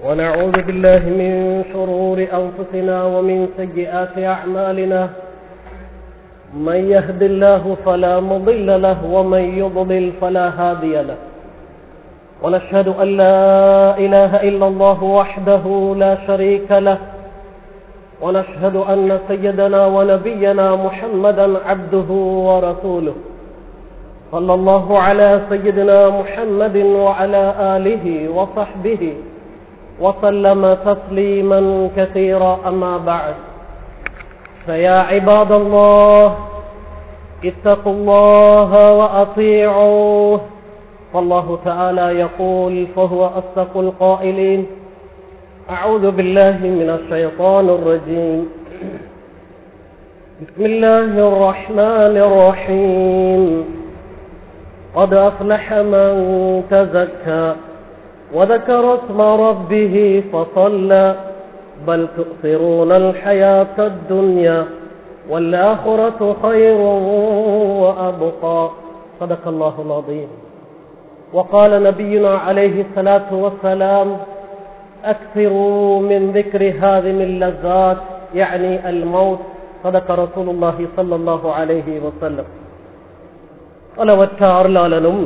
ونعوذ بالله من شرور أنفسنا ومن سيئات أعمالنا من يهد الله فلا مضل له ومن يضلل فلا هادي له ونشهد أن لا إله إلا الله وحده لا شريك له ونشهد أن سيدنا ونبينا محمدا عبده ورسوله صلى الله على سيدنا محمد وعلى آله وصحبه وسلم تسليما كثيرا أما بعد فيا عباد الله اتقوا الله وأطيعوه فالله تعالى يقول فهو أصدق القائلين أعوذ بالله من الشيطان الرجيم بسم الله الرحمن الرحيم قد أفلح من تزكى وذكر اسم ربه فصلى بل تؤثرون الحياة الدنيا والآخرة خير وأبقى صدق الله العظيم وقال نبينا عليه الصلاة والسلام أكثروا من ذكر هذه اللذات يعني الموت صدق رسول الله صلى الله عليه وسلم அளவற்ற அருளாளனும்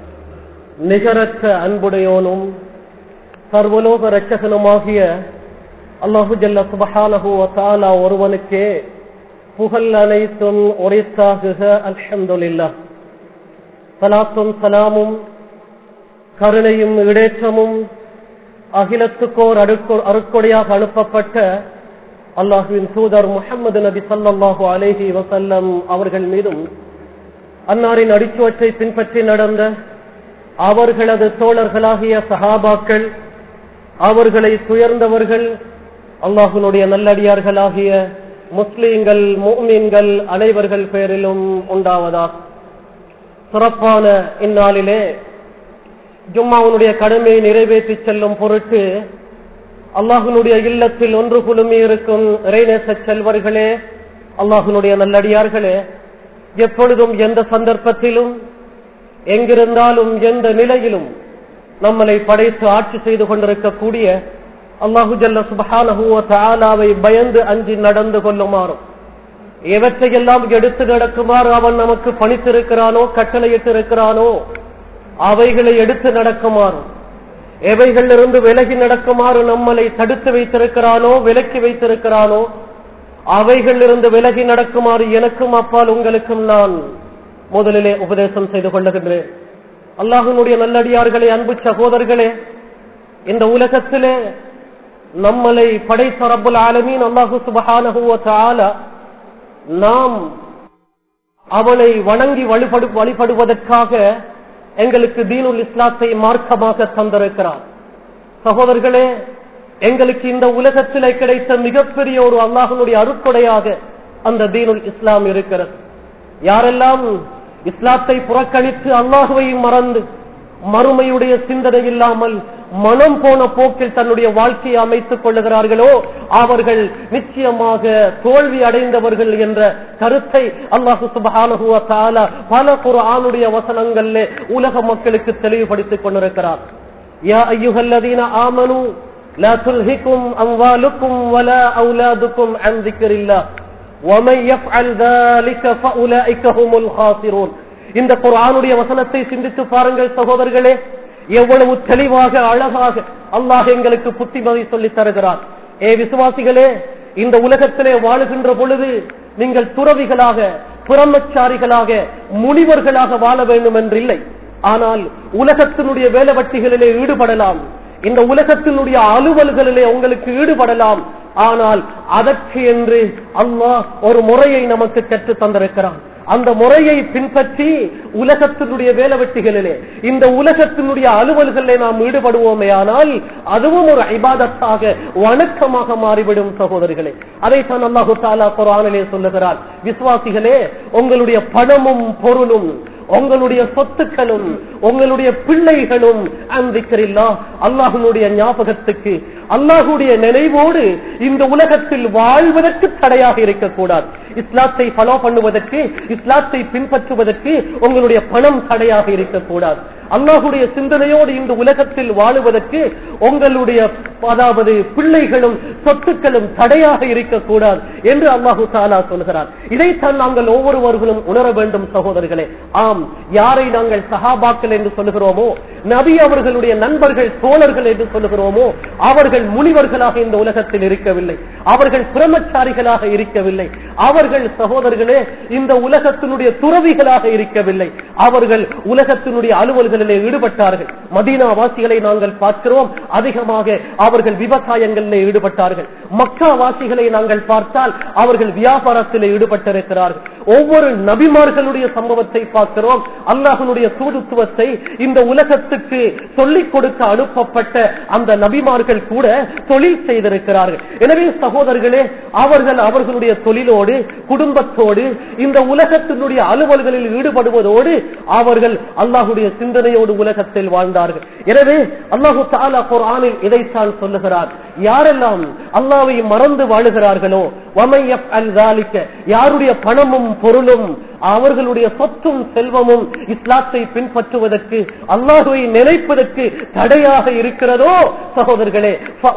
நிகரற்ற அன்புடையோனும் சர்வலோக ரட்சகனுமாகிய அல்லாஹு ஜல்ல சுபஹானஹு வத்தாலா ஒருவனுக்கே புகழ் அனைத்தும் உரைத்தாகுக அல்ஹம்துலில்லா சலாத்தும் சலாமும் கருணையும் இடேற்றமும் அகிலத்துக்கோர் அடுக்கொ அருக்கொடையாக அனுப்பப்பட்ட அல்லாஹுவின் தூதர் முகமது நபி சல்லாஹூ அலேஹி வசல்லம் அவர்கள் மீதும் அன்னாரின் அடிச்சுவற்றை பின்பற்றி நடந்த அவர்களது தோழர்களாகிய சஹாபாக்கள் அவர்களை துயர்ந்தவர்கள் அல்லாஹுனுடைய நல்லடியார்களாகிய முஸ்லீம்கள் மோமீன்கள் அனைவர்கள் பேரிலும் உண்டாவதா சிறப்பான இந்நாளிலே ஜும்மாவுடைய கடமையை நிறைவேற்றி செல்லும் பொருட்டு அல்லாஹுனுடைய இல்லத்தில் ஒன்று குழுமி இருக்கும் இறைநேச செல்வர்களே அல்லாஹுனுடைய நல்லடியார்களே எப்பொழுதும் எந்த சந்தர்ப்பத்திலும் எங்கிருந்தாலும் எந்த நிலையிலும் நம்மளை படைத்து ஆட்சி செய்து கொண்டிருக்கக்கூடிய அல்லாஹு ஜல்ல சுபஹானஹூவை பயந்து அஞ்சி நடந்து கொள்ளுமாறும் எவற்றையெல்லாம் எடுத்து நடக்குமாறு அவன் நமக்கு பணித்திருக்கிறானோ கட்டளையிட்டு இருக்கிறானோ அவைகளை எடுத்து நடக்குமாறும் எவைகளிலிருந்து விலகி நடக்குமாறு நம்மளை தடுத்து வைத்திருக்கிறானோ விலக்கி வைத்திருக்கிறானோ அவைகளிலிருந்து விலகி நடக்குமாறு எனக்கும் அப்பால் உங்களுக்கும் நான் முதலிலே உபதேசம் செய்து கொள்ளுகின்றேன் அல்லாஹனுடைய நல்லடியார்களே அன்பு சகோதரர்களே இந்த உலகத்திலே நம்மளை படைத்த ரப்புல் ஆலமீன் அல்லாஹு சுபஹானஹுவ நாம் அவனை வணங்கி வழிபடு வழிபடுவதற்காக எங்களுக்கு தீனுல் இஸ்லாத்தை மார்க்கமாக தந்திருக்கிறார் சகோதரர்களே எங்களுக்கு இந்த உலகத்திலே கிடைத்த மிகப்பெரிய ஒரு அல்லாஹனுடைய அருக்கொடையாக அந்த தீனுல் இஸ்லாம் இருக்கிறது யாரெல்லாம் இஸ்லாத்தை புறக்கணித்து அல்லாஹுவையும் மறந்து மறுமையுடைய சிந்தனை இல்லாமல் மனம் போன போக்கில் தன்னுடைய வாழ்க்கையை அமைத்துக் கொள்ளுகிறார்களோ அவர்கள் நிச்சயமாக தோல்வி அடைந்தவர்கள் என்ற கருத்தை அல்லாஹு சுபஹானுவ பல குரானுடைய வசனங்களிலே உலக மக்களுக்கு தெளிவுபடுத்திக் கொண்டிருக்கிறார் யா ஐயுகல்லதீன ஆமனு لا تلهكم أموالكم ولا أولادكم عن ذكر الله ومن يفعل ذلك فأولئك هم الخاسرون இந்த குரானுடைய வசனத்தை சிந்தித்து பாருங்கள் சகோதரர்களே எவ்வளவு தெளிவாக அழகாக அல்லாஹ் எங்களுக்கு புத்திமதி சொல்லி தருகிறார் ஏ விசுவாசிகளே இந்த உலகத்திலே வாழுகின்ற பொழுது நீங்கள் துறவிகளாக புறமச்சாரிகளாக முனிவர்களாக வாழ வேண்டும் என்றில்லை ஆனால் உலகத்தினுடைய வேலைவட்டிகளிலே ஈடுபடலாம் இந்த உலகத்தினுடைய அலுவல்களிலே உங்களுக்கு ஈடுபடலாம் ஆனால் அதற்கு என்று அல்லாஹ் ஒரு முறையை நமக்கு கற்று தந்திருக்கிறான் அந்த முறையை பின்பற்றி உலகத்தினுடைய வேலைவெட்டிகளிலே இந்த உலகத்தினுடைய அலுவல்களிலே நாம் ஈடுபடுவோமே ஆனால் அதுவும் ஒரு ஐபாதத்தாக வணக்கமாக மாறிவிடும் சகோதரிகளே அதைத்தான் அல்லாஹு தாலா குரானிலே சொல்லுகிறார் விசுவாசிகளே உங்களுடைய பணமும் பொருளும் உங்களுடைய சொத்துக்களும் உங்களுடைய பிள்ளைகளும் அந்திக்கிறில்லா அல்லாஹனுடைய ஞாபகத்துக்கு அல்லாஹுடைய நினைவோடு இந்த உலகத்தில் வாழ்வதற்கு தடையாக இருக்கக்கூடாது இஸ்லாத்தை ஃபாலோ பண்ணுவதற்கு இஸ்லாத்தை பின்பற்றுவதற்கு உங்களுடைய பணம் தடையாக இருக்கக்கூடாது அல்லாஹுடைய சிந்தனையோடு இந்த உலகத்தில் வாழுவதற்கு உங்களுடைய அதாவது பிள்ளைகளும் சொத்துக்களும் தடையாக இருக்கக்கூடாது என்று அல்லாஹு தாலா சொல்கிறார் இதைத்தான் நாங்கள் ஒவ்வொருவர்களும் உணர வேண்டும் சகோதரர்களே ஆம் யாரை நாங்கள் சஹாபாக்கள் என்று சொல்லுகிறோமோ நபி அவர்களுடைய நண்பர்கள் தோழர்கள் என்று சொல்லுகிறோமோ அவர்கள் முனிவர்களாக இந்த உலகத்தில் இருக்கவில்லை அவர்கள் பிரமச்சாரிகளாக இருக்கவில்லை அவர்கள் சகோதரர்களே இந்த உலகத்தினுடைய துறவிகளாக இருக்கவில்லை அவர்கள் உலகத்தினுடைய அலுவல்களிலே ஈடுபட்டார்கள் மதீனா வாசிகளை நாங்கள் பார்க்கிறோம் அதிகமாக அவர்கள் விவசாயங்களிலே ஈடுபட்டார்கள் மக்கா வாசிகளை நாங்கள் பார்த்தால் அவர்கள் வியாபாரத்தில் ஈடுபட்டிருக்கிறார்கள் ஒவ்வொரு நபிமார்களுடைய சம்பவத்தை பார்க்கிறோம் அல்லாஹனுடைய தூதுத்துவத்தை இந்த உலகத்துக்கு சொல்லிக் கொடுக்க அனுப்பப்பட்ட அந்த நபிமார்கள் கூட தொழில் செய்திருக்கிறார்கள் எனவே சகோதரர்களே அவர்கள் அவர்களுடைய தொழிலோடு குடும்பத்தோடு இந்த உலகத்தினுடைய அலுவல்களில் ஈடுபடுவதோடு அவர்கள் அல்லாஹுடைய சிந்தனையோடு உலகத்தில் வாழ்ந்தார்கள் எனவே அல்லாஹு தாலா குர்ஆனில் இதைத்தான் சொல்லுகிறார் யாரெல்லாம் அல்லாவை மறந்து வாழுகிறார்களோ வமையப் அல் யாருடைய பணமும் பொருளும் அவர்களுடைய சொத்தும் செல்வமும் இஸ்லாத்தை பின்பற்றுவதற்கு அல்லாஹுவை நினைப்பதற்கு தடையாக இருக்கிறதோ சகோதரர்களே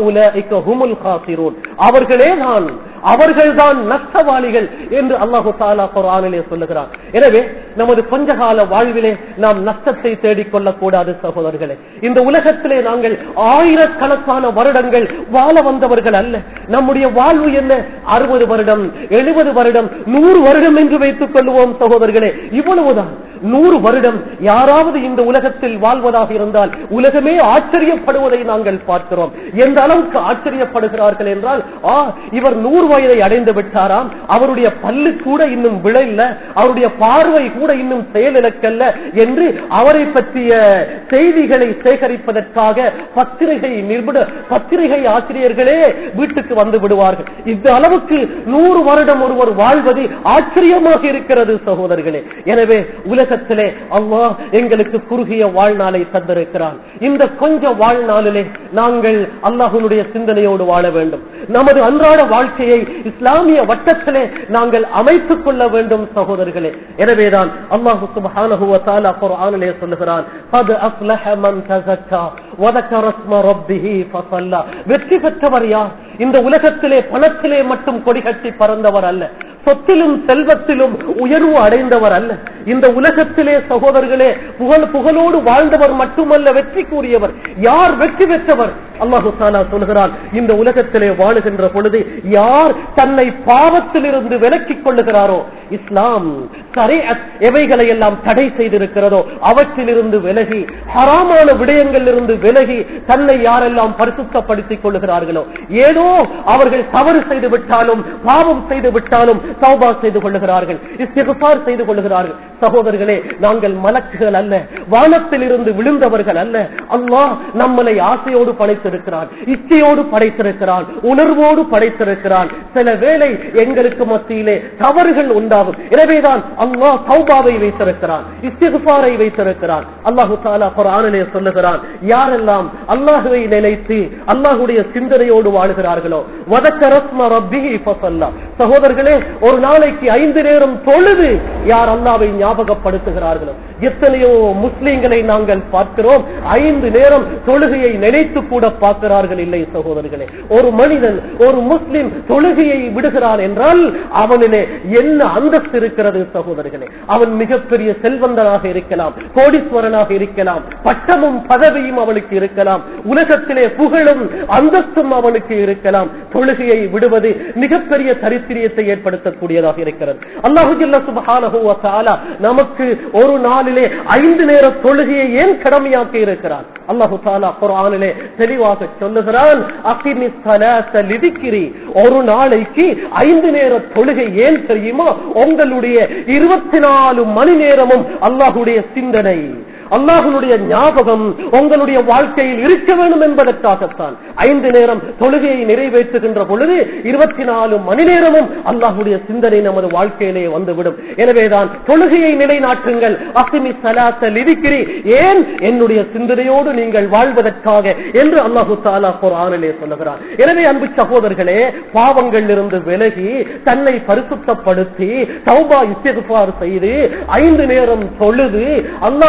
அவர்களே தான் அவர்கள்தான் நஷ்டவாளிகள் என்று அல்லாஹு தாலா குரானிலே சொல்லுகிறார் எனவே நமது கொஞ்சகால வாழ்விலே நாம் நஷ்டத்தை தேடிக்கொள்ளக் கூடாது சகோதரர்களே இந்த உலகத்திலே நாங்கள் ஆயிரக்கணக்கான வருடங்கள் வாழ வந்தவர்கள் அல்ல நம்முடைய வாழ்வு என்ன அறுபது வருடம் எழுபது வருடம் நூறு வருடம் என்று வைத்துக் கொள்வோம் சகோதரர்களே இவ்வளவுதான் நூறு வருடம் யாராவது இந்த உலகத்தில் வாழ்வதாக இருந்தால் உலகமே ஆச்சரியப்படுவதை நாங்கள் பார்க்கிறோம் எந்த அளவுக்கு ஆச்சரியப்படுகிறார்கள் என்றால் ஆ இவர் நூறு வயதை அடைந்து விட்டாராம் அவருடைய பல்லு கூட இன்னும் விளையில அவருடைய பார்வை கூட இன்னும் செயலிழக்கல்ல என்று அவரை பற்றிய செய்திகளை சேகரிப்பதற்காக பத்திரிகை நிபுண பத்திரிகை ஆசிரியர்களே வீட்டுக்கு வந்து விடுவார்கள் இந்த அளவுக்கு நூறு வருடம் ஒருவர் வாழ்வது ஆச்சரியமாக இருக்கிறது சகோதரர்களே எனவே உலகத்திலே அல்லாஹ் எங்களுக்கு குறுகிய வாழ்நாளை தந்திருக்கிறான் இந்த கொஞ்ச வாழ்நாளிலே நாங்கள் அல்லாஹனுடைய சிந்தனையோடு வாழ வேண்டும் நமது அன்றாட வாழ்க்கையை இஸ்லாமிய வட்டத்திலே நாங்கள் அமைத்துக் கொள்ள வேண்டும் சகோதரர்களே எனவேதான் அல்லாஹு சுப்ஹானஹு வ தஆலா குர்ஆனிலே சொல்லுகிறான் قد افلح من تزكى وذكر اسم ربه فصلى வெற்றி பெற்றவர் யார் இந்த உலகத்திலே பணத்திலே மட்டும் கொடிகட்டி பறந்தவர் அல்ல சொத்திலும் செல்வத்திலும் உயர்வு அடைந்தவர் அல்ல இந்த உலகத்திலே சகோதரர்களே புகழ் புகழோடு வாழ்ந்தவர் மட்டுமல்ல வெற்றி கூறியவர் யார் வெற்றி பெற்றவர் அல்லாஹு தாலா சொல்கிறான் இந்த உலகத்திலே வாழுகின்ற பொழுது யார் தன்னை பாவத்திலிருந்து விலக்கிக் கொள்ளுகிறாரோ இஸ்லாம் சரி எவைகளை எல்லாம் தடை செய்திருக்கிறதோ அவற்றிலிருந்து விலகி ஹராமான விடயங்கள் இருந்து விலகி தன்னை யாரெல்லாம் பரிசுத்தப்படுத்திக் கொள்ளுகிறார்களோ ஏதோ அவர்கள் தவறு செய்து விட்டாலும் பாவம் செய்து விட்டாலும் சௌபா செய்து கொள்ளுகிறார்கள் இஸ்திகுபார் செய்து கொள்ளுகிறார்கள் சகோதரர்களே நாங்கள் மலக்குகள் அல்ல வானத்தில் இருந்து விழுந்தவர்கள் அல்ல அல்லாஹ் நம்மளை ஆசையோடு படைத்திருக்கிறான் இச்சையோடு படைத்திருக்கிறான் உணர்வோடு படைத்திருக்கிறான் சில வேளை எங்களுக்கு மத்தியிலே தவறுகள் உண்டாகும் எனவேதான் அல்லாஹ் சௌபாவை வைத்திருக்கிறான் இஸ்திகுபாரை வைத்திருக்கிறான் அல்லாஹு தாலா குரானிலே சொல்லுகிறான் யாரெல்லாம் அல்லாஹுவை நினைத்து அல்லாஹுடைய சிந்தனையோடு வாழ்கிறார்களோ வதக்கரஸ்ம ரப்பிஹி ஃபஸல்லா சகோதரர்களே ஒரு நாளைக்கு ஐந்து நேரம் தொழுது யார் அல்லாவை ஞாபகப்படுத்துகிறார்களோ எத்தனையோ முஸ்லிம்களை நாங்கள் பார்க்கிறோம் ஐந்து நேரம் தொழுகையை நினைத்து கூட பார்க்கிறார்கள் இல்லை சகோதரர்களே ஒரு மனிதன் ஒரு முஸ்லிம் தொழுகையை விடுகிறான் என்றால் அவனிலே என்ன அந்தஸ்து இருக்கிறது சகோதரர்களே அவன் மிகப்பெரிய செல்வந்தனாக இருக்கலாம் கோடீஸ்வரனாக இருக்கலாம் பட்டமும் பதவியும் அவனுக்கு இருக்கலாம் உலகத்திலே புகழும் அந்தஸ்தும் அவனுக்கு இருக்கலாம் தொழுகையை விடுவது மிகப்பெரிய தரித்திரியத்தை ஏற்படுத்தக்கூடியதாக இருக்கிறது அல்லாஹு சுபஹானஹு வ தஆலா நமக்கு ஒரு நாளிலே ஐந்து நேர தொழுகையை ஏன் கடமையாக்கி இருக்கிறான் அல்லாஹு தாலா குர்ஆனிலே தெளிவாக சொல்லுகிறான் அகிமிஸ் ஸலாத்த லிதிக்ரி ஒரு நாளைக்கு ஐந்து நேர தொழுகை ஏன் தெரியுமா உங்களுடைய இருபத்தி நாலு மணி நேரமும் அல்லாஹுடைய சிந்தனை அல்லாஹனுடைய ஞாபகம் உங்களுடைய வாழ்க்கையில் இருக்க வேண்டும் என்பதற்காகத்தான் ஐந்து நேரம் தொழுகையை நிறைவேற்றுகின்ற பொழுது இருபத்தி நாலு மணி நேரமும் அல்லாஹுடைய சிந்தனை நமது வாழ்க்கையிலே வந்துவிடும் எனவேதான் தொழுகையை நிலைநாட்டுங்கள் அசிமி சலாத்த லிதிக்கிறி ஏன் என்னுடைய சிந்தனையோடு நீங்கள் வாழ்வதற்காக என்று அல்லாஹு தாலா குரானிலே சொல்லுகிறார் எனவே அன்பு சகோதரர்களே பாவங்கள் இருந்து விலகி தன்னை பரிசுத்தப்படுத்தி சௌபா இஸ்திகுபார் செய்து ஐந்து நேரம் தொழுது அல்லாவை யார்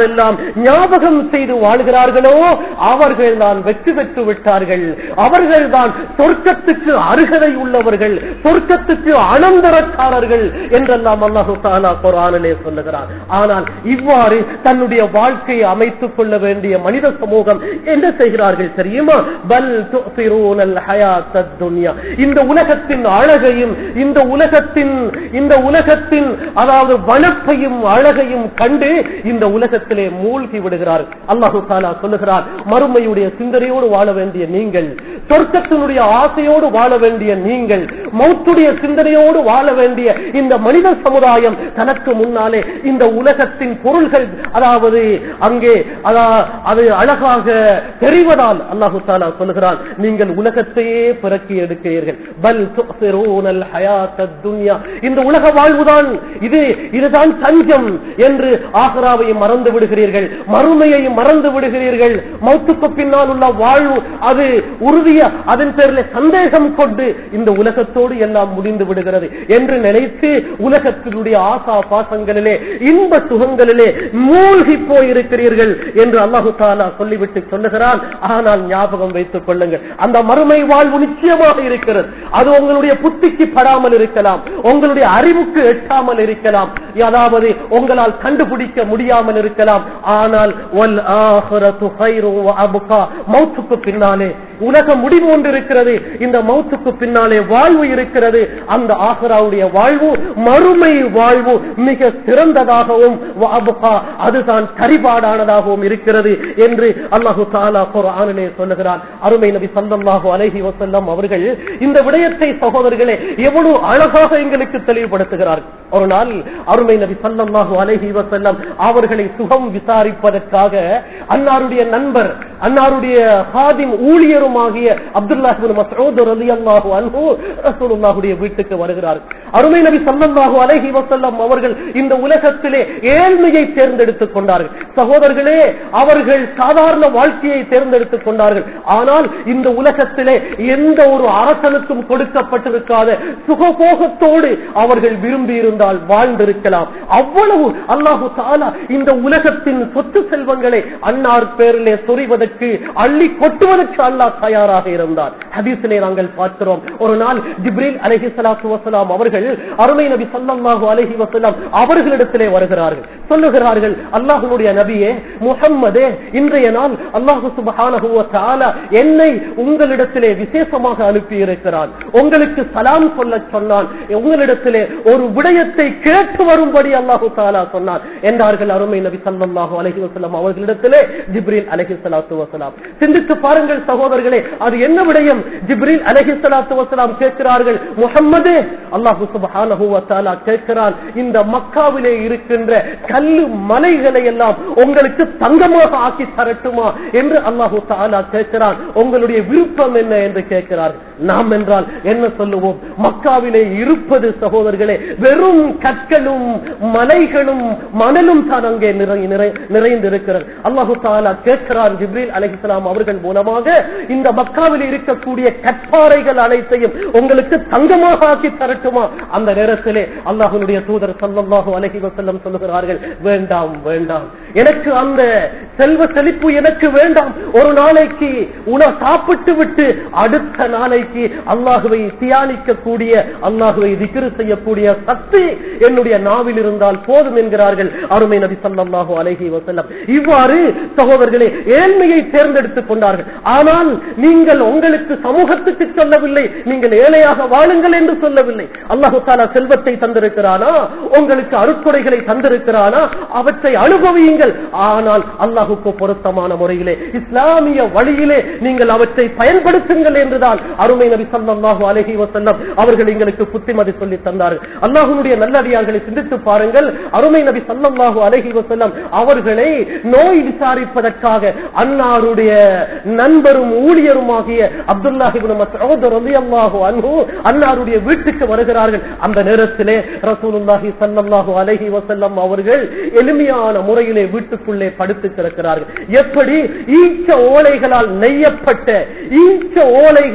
யாரெல்லாம் ஞாபகம் செய்து வாழ்கிறார்களோ அவர்கள் தான் வெற்றி பெற்று விட்டார்கள் அவர்கள் தான் சொர்க்கத்துக்கு அருகதை உள்ளவர்கள் சொர்க்கத்துக்கு அனந்தரக்காரர்கள் என்றெல்லாம் அல்லாஹு தாலா குரானிலே சொல்லுகிறார் ஆனால் இவ்வாறு தன்னுடைய வாழ்க்கையை அமைத்துக் கொள்ள வேண்டிய மனித சமூகம் என்ன செய்கிறார்கள் தெரியுமா பல் துசிரூனல் ஹயாத்தத் துன்யா இந்த உலகத்தின் அழகையும் இந்த உலகத்தின் இந்த உலகத்தின் அதாவது வனப்பையும் அழகையும் கண்டு இந்த உலகத்திலே மூழ்கி விடுகிறார் அல்லாஹு தாலா சொல்லுகிறார் மறுமையுடைய சிந்தனையோடு வாழ வேண்டிய நீங்கள் சொர்க்கத்தினுடைய ஆசையோடு வாழ வேண்டிய நீங்கள் மௌத்துடைய சிந்தனையோடு வாழ வேண்டிய இந்த மனித சமுதாயம் தனக்கு முன்னாலே இந்த உலகத்தின் பொருள்கள் அதாவது அங்கே அதா- அது அழகாக தெரிவதால் அல்லாஹு தாலா சொல்லுகிறான் நீங்கள் உலகத்தையே பிறக்கி எடுக்கிறீர்கள் பல் துசிரூனல் ஹயாத்தத் துன்யா இந்த உலக வாழ்வுதான் இது இதுதான் தஞ்சம் என்று ஆகராவையும் மறந்து விடுகிறீர்கள் மறுமையையும் மறந்து விடுகிறீர்கள் மௌத்துக்கு பின்னால் உள்ள வாழ்வு அது உறுதிய அதன் பேரில் சந்தேகம் கொண்டு இந்த உலகத்தோடு எல்லாம் முடிந்து விடுகிறது என்று நினைத்து உலகத்தினுடைய ஆசா பாசங்களிலே இன்ப சுகங்களிலே மூழ்கி போயிருக்கிறீர்கள் என்று அல்லாஹு தாலா சொல்லிவிட்டு சொல்லுகிறான் ஆனால் ஞாபகம் வைத்துக் கொள்ளுங்கள் அந்த மறுமை வாழ்வு நிச்சயமாக இருக்கிறது அது உங்களுடைய புத்திக்கு படாமல் இருக்கலாம் உங்களுடைய அறிவுக்கு எட்டாமல் இருக்கலாம் அதாவது உங்களால் கண்டுபிடிக்க முடியாமல் இருக்கலாம் ஆனால் வல் ஆஹிரத்து கைரும் அபுகா மௌத்துக்கு பின்னாலே உலக முடிவு ஒன்று இருக்கிறது இந்த மௌத்துக்கு பின்னாலே வாழ்வு இருக்கிறது அந்த ஆஹராவுடைய வாழ்வு மறுமை வாழ்வு மிக சிறந்ததாகவும் வஅபுகா, அதுதான் கரிபாடானதாகவும் இருக்கிறது என்று அல்லாஹு தாலா குர்ஆனிலே சொல்லுகிறான் அருமை நபி ஸல்லல்லாஹு அலைஹி வஸல்லம் அவர்கள் இந்த விடயத்தை சகோதரர்களே எவ்வளவு அழகாக எங்களுக்கு தெளிவுபடுத்துகிறார் ஒரு நாள் அருமை நபி ஸல்லல்லாஹு அலைஹி வஸல்லம் அவர்களை சுகம் விசாரிப்பதற்காக அன்னாருடைய நண்பர் அன்னாருடைய ஹாதிம் ஊழியருமாகிய அப்துல்லாஹ் இப்னு மஸ்ஊத் ரலியல்லாஹு அன்ஹு ரசூலுல்லாஹுடைய வீட்டுக்கு வருகிறார் அருமை நபி ஸல்லல்லாஹு அலைஹி வஸல்லம் அவர்கள் இந்த உலகத்திலே ஏழ்மையை தேர்ந்தெடுத்துக் கொண்டார்கள் சகோதரர்களே அவர்கள் சாதாரண வாழ்க்கையை தேர்ந்தெடுத்துக் கொண்டார்கள் ஆனால் இந்த உலகத்திலே எந்த ஒரு அரசனுக்கும் கொடுக்கப்பட்டிருக்காத சுகபோகத்தோடு அவர்கள் விரும்பி இருந்தால் வாழ்ந்திருக்கலாம் அவ்வளவு அல்லாஹு தாலா இந்த உலகத்தின் சொத்து செல்வங்களை அன்னார் பேரிலே சொறிவதற்கு அள்ளி கொட்டுவதற்கு அல்லாஹ் தயாராக இருந்தார் ஹதீஸிலே நாங்கள் பார்க்கிறோம் ஒரு நாள் ஜிப்ரீல் அலைஹி ஸலாத்து வஸலாம் அவர்கள் அருமை நபி ஸல்லல்லாஹு அலைஹி வஸல்லம் அவர்களிடத்திலே வருகிறார்கள் சொல்லுகிறார்கள் அல்லாஹ்வுடைய நபியே முஹம்மதே இன்றைய நாள் அல்லாஹ் சுப்ஹானஹு வ தஆலா என்னை உங்களிடத்திலே விசேஷமாக அனுப்பி இருக்கிறான் உங்களுக்கு சலாம் சொல்ல சொன்னான் உங்களிடத்திலே ஒரு விடயத்தை கேட்டு வரும்படி அல்லாஹு தாலா சொன்னான் என்றார்கள் அருமை நபி ஸல்லல்லாஹு அலைஹி வஸல்லம் அவர்களிடத்திலே ஜிப்ரீல் அலைஹி ஸலாத்து வஸலாம் சிந்தித்து பாருங்கள் சகோதரர்களே அது என்ன விடயம் ஜிப்ரீல் அலைஹி ஸலாத்து வஸலாம் கேட்கிறார்கள் முஹம்மதே அல்லாஹ் சுப்ஹானஹு வ தஆலா கேட்கிறான் இந்த மக்காவிலே இருக்கின்ற கல்லு மலைகளை எல்லாம் உங்களுக்கு தங்கமாக ஆக்கி தரட்டுமா என்று அல்லாஹு தாலா கேட்கிறான் உங்களுடைய விருப்பம் என்ன என்று கேட்கிறார் நாம் என்றால் என்ன சொல்லுவோம் மக்காவிலே இருப்பது சகோதரர்களே வெறும் கற்களும் மலைகளும் மணலும் தான் அங்கே நிறை- நிறை- நிறைந்திருக்கிறது அல்லாஹு தாலா கேட்கிறான் ஜிப்ரீல் அலைஹிஸ்ஸலாம் அவர்கள் மூலமாக இந்த மக்காவில் இருக்கக்கூடிய கற்பாறைகள் அனைத்தையும் உங்களுக்கு தங்கமாக ஆக்கி தரட்டுமா அந்த நேரத்திலே அல்லாஹ்வுடைய தூதர் ஸல்லல்லாஹு அலைஹி வஸல்லம் சொல்லுகிறார்கள் வேண்டாம் வேண்டாம் எனக்கு அந்த செல்வ செழிப்பு எனக்கு வேண்டாம் ஒரு நாளைக்கு உணவு சாப்பிட்டு விட்டு அடுத்த நாளைக்கு அல்லாஹுவை தியானிக்க கூடிய அல்லாஹுவை திக்ரு செய்யக்கூடிய சக்தி என்னுடைய நாவில் இருந்தால் போதும் என்கிறார்கள் அருமை நபி ஸல்லல்லாஹு அலைஹி வஸல்லம் இவ்வாறு சகோதரர்களே ஏழ்மையை தேர்ந்தெடுத்துக் கொண்டார்கள் ஆனால் நீங்கள் உங்களுக்கு சமூகத்துக்கு சொல்லவில்லை நீங்கள் ஏழையாக வாழுங்கள் என்று சொல்லவில்லை அல்லாஹு தாலா செல்வத்தை தந்திருக்கிறானா உங்களுக்கு அருட்கொடைகளை தந்திருக்கிறானா அவற்றை அனுபவியுங்கள் ஆனால் அல்லாஹுக்கு பொருத்தமான முறையிலே இஸ்லாமிய வழியிலே நீங்கள் அவற்றை பயன்படுத்துங்கள் என்றுதான் அருமை நபி ஸல்லல்லாஹு அலைஹி வஸல்லம் அவர்கள் எங்களுக்கு புத்திமதி சொல்லி தந்தார்கள் அல்லாஹ்வுடைய நல்லடியார்களை சிந்தித்து பாருங்கள் அருமை நபி ஸல்லல்லாஹு அலைஹி வஸல்லம் அவர்களை நோய் விசாரிப்பதற்காக அன்னாருடைய நண்பரும் ஊழியருமாகிய அப்துல்லாஹ் இப்னு மஸ்ஊத் ரலியல்லாஹு அன்ஹு அன்னாருடைய வீட்டுக்கு வருகிறார்கள் அந்த நேரத்திலே ரசூலுல்லாஹி ஸல்லல்லாஹு அலைஹி வஸல்லம் அவர்கள் எளிமையான முறையிலே வீட்டுக்குள்ளே படுத்து கிடக்கிறார்கள் எப்படி ஈச்ச ஓலைகளால் நெய்யப்பட்ட ஈச்ச ஓலைகளால்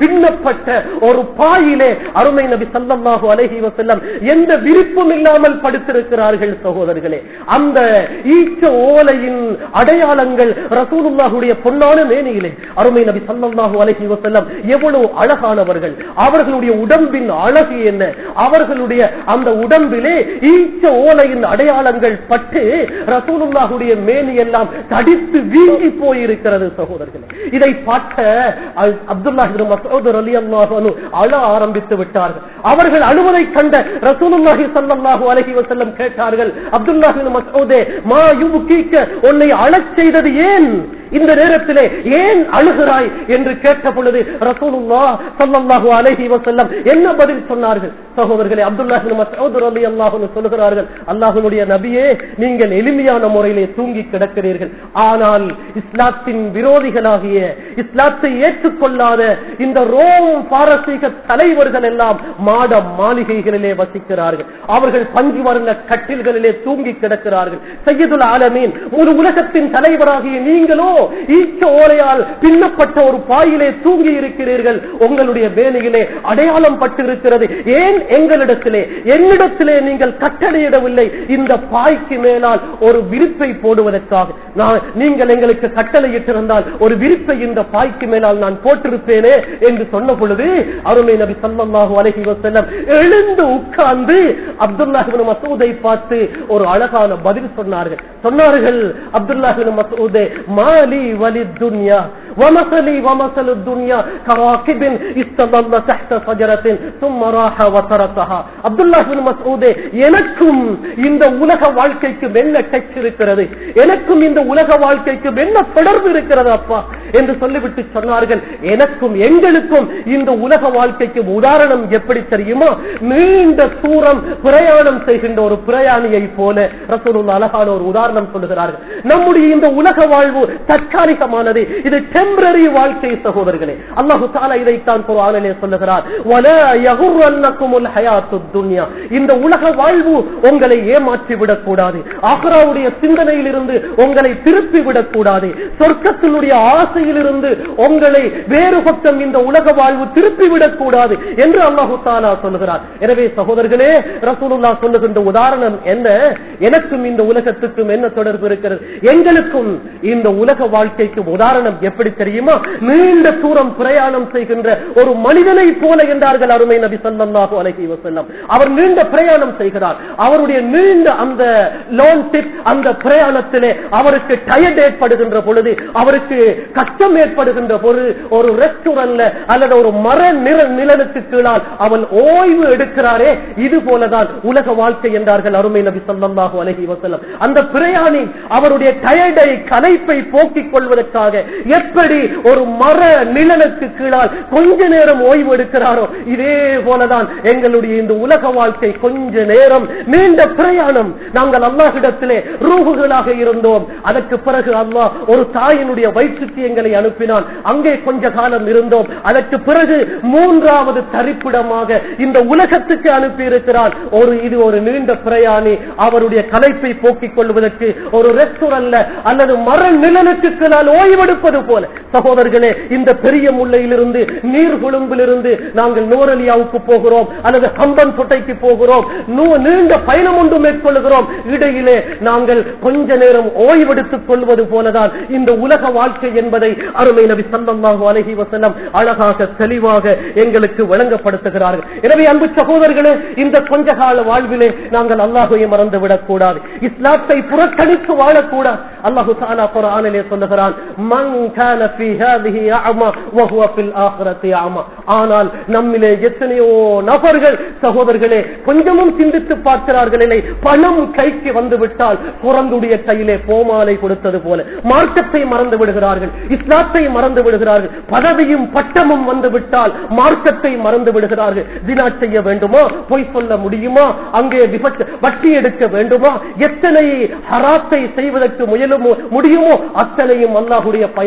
பின்னப்பட்ட ஒரு பாயிலே அருமை நபி சல்லல்லாஹு அலைஹி வஸல்லம் எந்த விருப்பம் இல்லாமல் படுத்திருக்கிறார்கள் சகோதரர்களே அந்த ஈச்ச ஓலையின் அடையாளங்கள் ரசூலுல்லாஹுடைய பொன்னான மேனியிலே அருமை நபி சல்லல்லாஹு அலைஹி வஸல்லம் எவ்வளவு அழகானவர்கள் அவர்களுடைய உடம்பின் அழகு என்ன அவர்களுடைய அந்த உடம்பிலே ஈச்ச ஓலையின் அடையாளங்கள் பட்டு ரசூலுல்லாஹுடைய மேனி எல்லாம் தடித்து வீங்கி போயிருக்கிறது சகோதரர்களே இதை பார்த்த அல்- அப்துல்லாஹ் இப்னு மஸ்ஊத் ரலியல்லாஹு அன்ஹு அழ ஆரம்பித்து விட்டார்கள் அவர்கள் அழுவதை கண்ட ரசூலுல்லாஹி ஸல்லல்லாஹு அலைஹி வஸல்லம் கேட்டார்கள் அப்துல்லாஹ் இப்னு மஸ்ஊதே மா யுபுகீக்க உன்னை அழச் செய்தது ஏன் இந்த நேரத்திலே ஏன் அழுகிறாய் என்று கேட்ட பொழுது ரசூலுல்லாஹ் ஸல்லல்லாஹு அலைஹி வஸல்லம் என்ன பதில் சொன்னார்கள் சகோதரர்களே அப்துல்லாஹ் இப்னு மஸ்ஊத் ரலியல்லாஹு அன்ஹு சொல்கிறார்கள் அல்லாஹ்வுடைய நபியே நீங்கள் எளிமையான முறையிலே தூங்கி கிடக்கிறீர்கள் ஆனால் இஸ்லாத்தின் விரோதிகளாகிய இஸ்லாத்தை ஏற்றுக்கொள்ளாத இந்த ரோம் பாரசீக தலைவர்கள் எல்லாம் மாட மாளிகைகளிலே வசிக்கிறார்கள் அவர்கள் பஞ்சு வர்ண கட்டில்களிலே தூங்கி கிடக்கிறார்கள் சையதுல் ஆலமீன் ஒரு உலகத்தின் தலைவராகிய நீங்களோ ஈச்ச ஓலையால் பின்னப்பட்ட ஒரு பாயிலே தூங்கி இருக்கிறீர்கள் உங்களுடைய வேலையிலே அடையாளம் பட்டிருக்கிறது ஏன் எங்களிடத்திலே என்னிடத்திலே நீங்கள் கட்டளையிடவில்லை இந்த பாய்க்கு மேலால் ஒரு விரிப்பை போடுவதற்காக நான் நீங்கள் எங்களுக்கு கட்டளையிட்டிருந்தால் ஒரு விரிப்பை இந்த பாய்க்கு மேலால் நான் போட்டிருப்பேனே என்று சொன்ன பொழுது அருமை நபி ஸல்லல்லாஹு அலைஹி வஸல்லம் எழுந்து உட்கார்ந்து அப்துல்லாஹ் இப்னு மஸ்ஊதை பார்த்து ஒரு அழகான பதில் சொன்னார்கள் சொன்னார்கள் அப்துல்லாஹ் இப்னு மஸ்ஊதே மாலி வலி துன்யா ومثلي ومثل الدنيا كراكب استظل تحت شجرة ثم راح وتركها عبد الله بن مسعود எனக்கும் இந்த உலக வாழ்க்கைக்கு என்ன டச் இருக்கிறது எனக்கும் இந்த உலக வாழ்க்கைக்கு என்ன தொடர்பு இருக்கிறது அப்பா என்று சொல்லிவிட்டு சொன்னார்கள் எனக்கும் எங்களுக்கும் இந்த உலக வாழ்க்கைக்கு உதாரணம் எப்படி தெரியுமா நீண்ட தூரம் பிரயாணம் செய்கின்ற ஒரு பிரயாணியை போல ரசூலுல்லாஹ் அழகான ஒரு உதாரணம் சொல்லுகிறார்கள் நம்முடைய இந்த உலக வாழ்வு தற்காலிகமானது இது டெம்பரரி வாழ்க்கை சகோதரர்களே அல்லாஹு தாலா இதைத்தான் குர்ஆனிலே சொல்லுகிறார் வலா யகுர்ரன்னகுமுல் ஹயாத்துத் துன்யா இந்த உலக வாழ்வு உங்களை ஏமாற்றி விடக் கூடாது ஆக்ராவுடைய சிந்தனையில் இருந்து உங்களை திருப்பி விடக் கூடாது சொர்க்கத்தினுடைய ஆசையிலிருந்து உங்களை வேறு பக்கம் இந்த உலக வாழ்வு திருப்பி விடக் கூடாது என்று அல்லாஹு தாலா சொல்லுகிறார் எனவே சகோதரர்களே ரசூலுல்லாஹ் சொல்லுகின்ற உதாரணம் என்ன எனக்கும் இந்த உலகத்துக்கும் என்ன தொடர்பு இருக்கிறது எங்களுக்கும் இந்த உலக வாழ்க்கைக்கு உதாரணம் எப்படி தெரியுமா நீண்ட தூரம் பிரயாணம் செய்கின்ற ஒரு மனிதனை போல என்றார்கள் அருமை நபி ஸல்லல்லாஹு அலைஹி வஸல்லம் அவர் நீண்ட பிரயாணம் செய்கிறார் அவருடைய நீண்ட அந்த லோன் டிப் அந்த பிரயாணத்திலே அவருக்கு டயர்ட் ஏற்படுகின்ற பொழுது அவருக்கு கஷ்டம் ஏற்படுகின்ற பொழுது ஒரு ரெஸ்டாரண்ட்ல அல்லது ஒரு மர நிற நிழலுக்கு கீழால் அவன் ஓய்வு எடுக்கிறாரே இது போலதான் உலக வாழ்க்கை என்றார்கள் அருமை நபி ஸல்லல்லாஹு அலைஹி வஸல்லம் அந்த பிரயாணி அவருடைய டயர்டை கலைப்பை போக்கிக் கொள்வதற்காக எப்படி ஒரு மர நிழலுக்கு கீழால் கொஞ்ச நேரம் ஓய்வு எடுக்கிறாரோ இதே போலதான் எங்களுடைய இந்த உலக வாழ்க்கை கொஞ்ச நேரம் நீண்ட பிரயாணம் நாங்கள் அல்லாஹிடத்திலே ரூகுகளாக இருந்தோம் அதற்கு பிறகு அல்லாஹ் ஒரு தாயினுடைய வயிற்றுக்கு எங்களை அனுப்பினான் அங்கே கொஞ்ச காலம் இருந்தோம் அதற்கு பிறகு மூன்றாவது தரிப்பிடமாக இந்த உலகத்துக்கு அனுப்பி இருக்கிறான் ஒரு இது ஒரு நீண்ட பிரயாணி அவருடைய கலைப்பை போக்கிக் கொள்வதற்கு ஒரு ரெஸ்டாரண்ட்ல அல்லது மர நிழலுக்கு கீழால் ஓய்வெடுப்பது போல சகோதரர்களே இந்த பெரிய முல்லையிலிருந்து நீர் கொழும்பிலிருந்து நாங்கள் நூரலியாவுக்கு போகிறோம் அல்லது கம்பன் சொட்டைக்கு போகிறோம் நூ- நீண்ட பயணம் ஒன்று மேற்கொள்கிறோம் இடையிலே நாங்கள் கொஞ்ச நேரம் ஓய்வெடுத்துக் கொள்வது போலதான் இந்த உலக வாழ்க்கை என்பதை அருமை நபி ஸல்லல்லாஹு அலைஹி வஸல்லம் அழகாக தெளிவாக எங்களுக்கு வழங்கப்படுத்துகிறார்கள் எனவே அன்பு சகோதரர்களே இந்த கொஞ்ச கால வாழ்விலே நாங்கள் அல்லாஹுவை மறந்து விடக்கூடாது இஸ்லாத்தை புறக்கணித்து வாழக்கூடாது அல்லாஹு தஆலா குர்ஆனிலே சொல்லுகிறான் மன் கான ஃபீ ஹாதிஹி அஅமா வஹுவ ஃபில் ஆখিরাতি அஅமா ஆனால் நம்மிலே எத்தனையோ நபர்கள் சகோதரர்களே கொஞ்சமும் சிந்தித்து பார்க்கிறார்கள் இல்லை பணம் கைக்கு வந்து விட்டால் குரங்குடைய கையிலே போமாலை கொடுத்தது போல மார்க்கத்தை மறந்து விடுகிறார்கள் இஸ்லாத்தை மறந்து விடுகிறார்கள் பதவியும் பட்டமும் வந்து விட்டால் மார்க்கத்தை மறந்து விடுகிறார்கள் தினா செய்ய வேண்டுமா பொய் சொல்ல முடியுமா அங்கே விபத்து வட்டி எடுக்க வேண்டுமா எத்தனை ஹராத்தை செய்வதற்கு முயலும் முடியுமோ அத்தனையும் அல்லாஹுடைய பயம் இல்லாமல்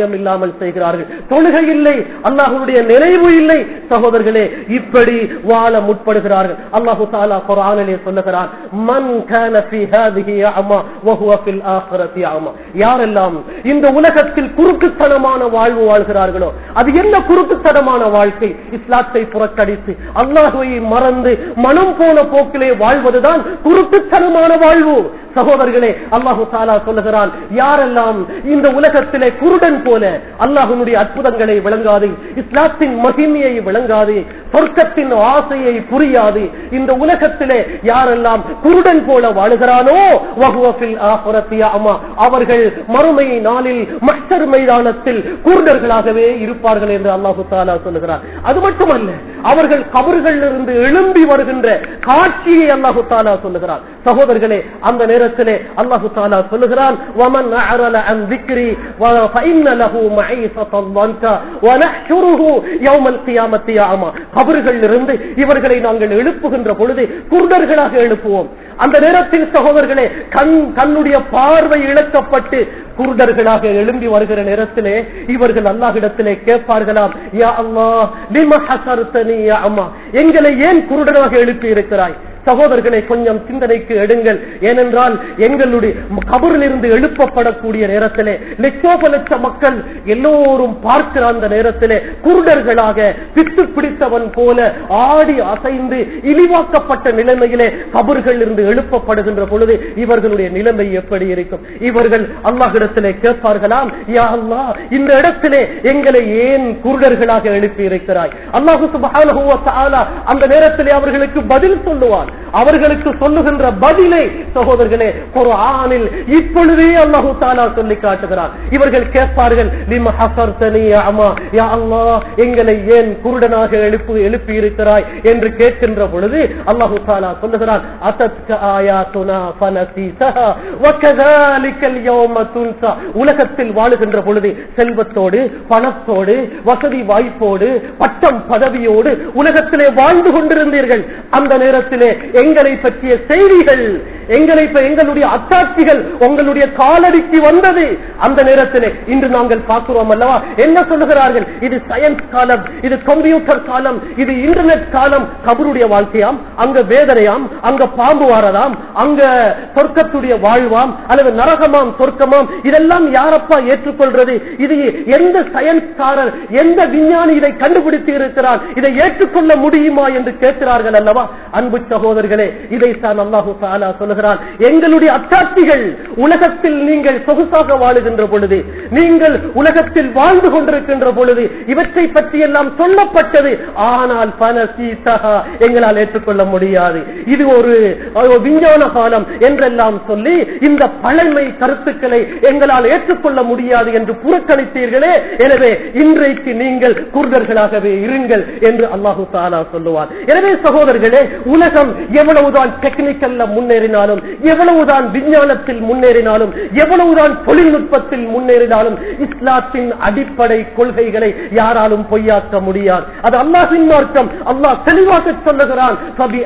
இல்லாமல் செய்கிறார்கள் தொழுகை இல்லை அல்லாஹுடைய நினைவு இல்லை சகோதரர்களே இப்படி வாழ முற்படுகிறார்கள் அல்லாஹு தாலா குரானிலே சொல்லுகிறான் மன் கான ஃபீ ஹாதிஹி அமா வஹுவ ஃபில் ஆখিরাতি அமா யாரெல்லாம் இந்த உலகத்தில் குறுக்குத்தனமான வாழ்வு வாழ்கிறார்களோ அது என்ன குறுக்குத்தனமான வாழ்க்கை இஸ்லாத்தை புறக்கணித்து அல்லாஹுவை மறந்து மனம் போன போக்கிலே வாழ்வதுதான் குறுக்குத்தனமான வாழ்வு சகோதரர்களே அல்லாஹு தாலா சொல்லுகிறான் யாரெல்லாம் இந்த உலகத்திலே குருடன் போல அல்லாஹுனுடைய அற்புதங்களை விளங்காது இஸ்லாத்தின் மகிமையை விளங்காது சொர்க்கத்தின் ஆசையை புரியாது இந்த உலகத்திலே யாரெல்லாம் குருடன் போல வாழுகிறானோ வகுவபில் அமா அவர்கள் மறுமை நாளில் மஸ்டர் மைதானத்தில் குருடர்களாகவே இருப்பார்கள் என்று அல்லாஹு தாலா சொல்லுகிறார் அது மட்டுமல்ல அவர்கள் கபர்களிலிருந்து எழும்பி வருகின்ற காட்சியை அல்லாஹு தாலா சொல்லுகிறார் சகோதரர்களே அந்த நேரத்திலே அல்லாஹு தாலா சொல்லுகிறான் وَمَنْ أَعْرَضَ عَنْ ذِكْرِي فَإِنَّ لَهُ مَعِيشَةً ضَنكًا وَنَحْشُرُهُ يَوْمَ الْقِيَامَةِ أعمى கபர்களிலிருந்து இவர்களை நாங்கள் எழுப்புகின்ற பொழுது குருடர்களாக எழுப்புவோம் அந்த நேரத்தில் சகோதரர்களே கண் கண்ணுடைய பார்வை இழக்கப்பட்டு குருடர்களாக எழும்பி வருகிற நேரத்திலே இவர்கள் அல்லாஹ்விடத்திலே கேட்பார்களாம் யா அல்லாஹ் லிம ஹஸர்தனி யா அம்மா எங்களை ஏன் குருடனாக எழுப்பி இருக்கிறாய் சகோதரர்களை கொஞ்சம் சிந்தனைக்கு எடுங்கள் ஏனென்றால் எங்களுடைய கபரில் இருந்து எழுப்பப்படக்கூடிய நேரத்திலே லட்சோப லட்ச மக்கள் எல்லோரும் பார்க்கிற அந்த நேரத்திலே குருடர்களாக பித்து பிடித்தவன் போல ஆடி அசைந்து இழிவாக்கப்பட்ட நிலைமையிலே கபர்கள் இருந்து எழுப்பப்படுகின்ற பொழுது இவர்களுடைய நிலைமை எப்படி இருக்கும் இவர்கள் அல்லாஹிடத்திலே கேட்பார்களாம் யா அல்லாஹ் இந்த இடத்திலே எங்களை ஏன் குருடர்களாக எழுப்பி இருக்கிறாய் அல்லாஹு சுப்ஹானஹு வ தஆலா அந்த நேரத்திலே அவர்களுக்கு பதில் சொல்லுவான் அவர்களுக்கு சொல்லுகின்ற பதிலை சகோதரர்களே குர்ஆனில் இப்பொழுதே அல்லாஹு தஆலா சொல்லி காட்டுகிறார் இவர்கள் கேட்பார்கள் லிம ஹஸர்தனி யா அம்மா யா அல்லாஹ் எங்களை ஏன் குருடனாக எழுப்பி எழுப்பி இருக்கிறாய் என்று கேட்கின்ற பொழுது அல்லாஹு தஆலா சொல்லுகிறான் அத்தத்க ஆயாத்துனா ஃபனசீதஹா வகதாலிகல் யௌம துன்சா உலகத்தில் வாழுகின்ற பொழுது செல்வத்தோடு பணத்தோடு வசதி வாய்ப்போடு பட்டம் பதவியோடு உலகத்திலே வாழ்ந்து கொண்டிருந்தீர்கள் அந்த நேரத்திலே எங்களை பற்றிய செய்திகள் எங்களை எங்களுடைய அத்தாட்சிகள் உங்களுடைய காலடிக்கு வந்தது அந்த நேரத்திலே இன்று நாங்கள் பார்க்கிறோம் அல்லவா என்ன சொல்லுகிறார்கள் இது சயின்ஸ் காலம் இது கம்ப்யூட்டர் காலம் இது இன்டர்நெட் காலம் கபருடைய வாழ்க்கையாம் அங்க வேதனையாம் அங்க பாம்பு வாரதாம் அங்க சொர்க்கத்துடைய வாழ்வாம் அல்லது நரகமாம் சொர்க்கமாம் இதெல்லாம் யாரப்பா ஏற்றுக்கொள்றது இது எந்த சயின்ஸ்காரர் எந்த விஞ்ஞானி இதை கண்டுபிடித்து இருக்கிறார் இதை ஏற்றுக்கொள்ள முடியுமா என்று கேட்கிறார்கள் அல்லவா அன்பு சகோதரர்களே இதைத்தான் அல்லாஹு தாலா சொல்லுகிறான் எங்களுடைய அத்தாட்சிகள் உலகத்தில் நீங்கள் சொகுசாக வாழுகின்ற பொழுது நீங்கள் உலகத்தில் வாழ்ந்து கொண்டிருக்கின்ற பொழுது இவற்றை பற்றி எல்லாம் சொல்லப்பட்டது ஆனால் பல சீசகா எங்களால் ஏற்றுக்கொள்ள முடியாது இது ஒரு ஒரு விஞ்ஞான காலம் என்றெல்லாம் சொல்லி இந்த பழமை கருத்துக்களை எங்களால் ஏற்றுக்கொள்ள முடியாது என்று புறக்கணித்தீர்களே எனவே இன்றைக்கு நீங்கள் குருடர்களாகவே இருங்கள் என்று அல்லாஹு தாலா சொல்லுவார் எனவே சகோதரர்களே உலகம் எவ்வளவுதான் டெக்னிக்கல்ல முன்னேறினாலும் எவ்வளவுதான் விஞ்ஞானத்தில் முன்னேறினாலும் எவ்வளவுதான் தொழில்நுட்பத்தில் முன்னேறினாலும் இஸ்லாத்தின் அடிப்படை கொள்கைகளை யாராலும் பொய்யாக்க முடியாது அது அல்லாஹின் மார்க்கம் அல்லாஹ் தெளிவாக சொல்லுகிறான்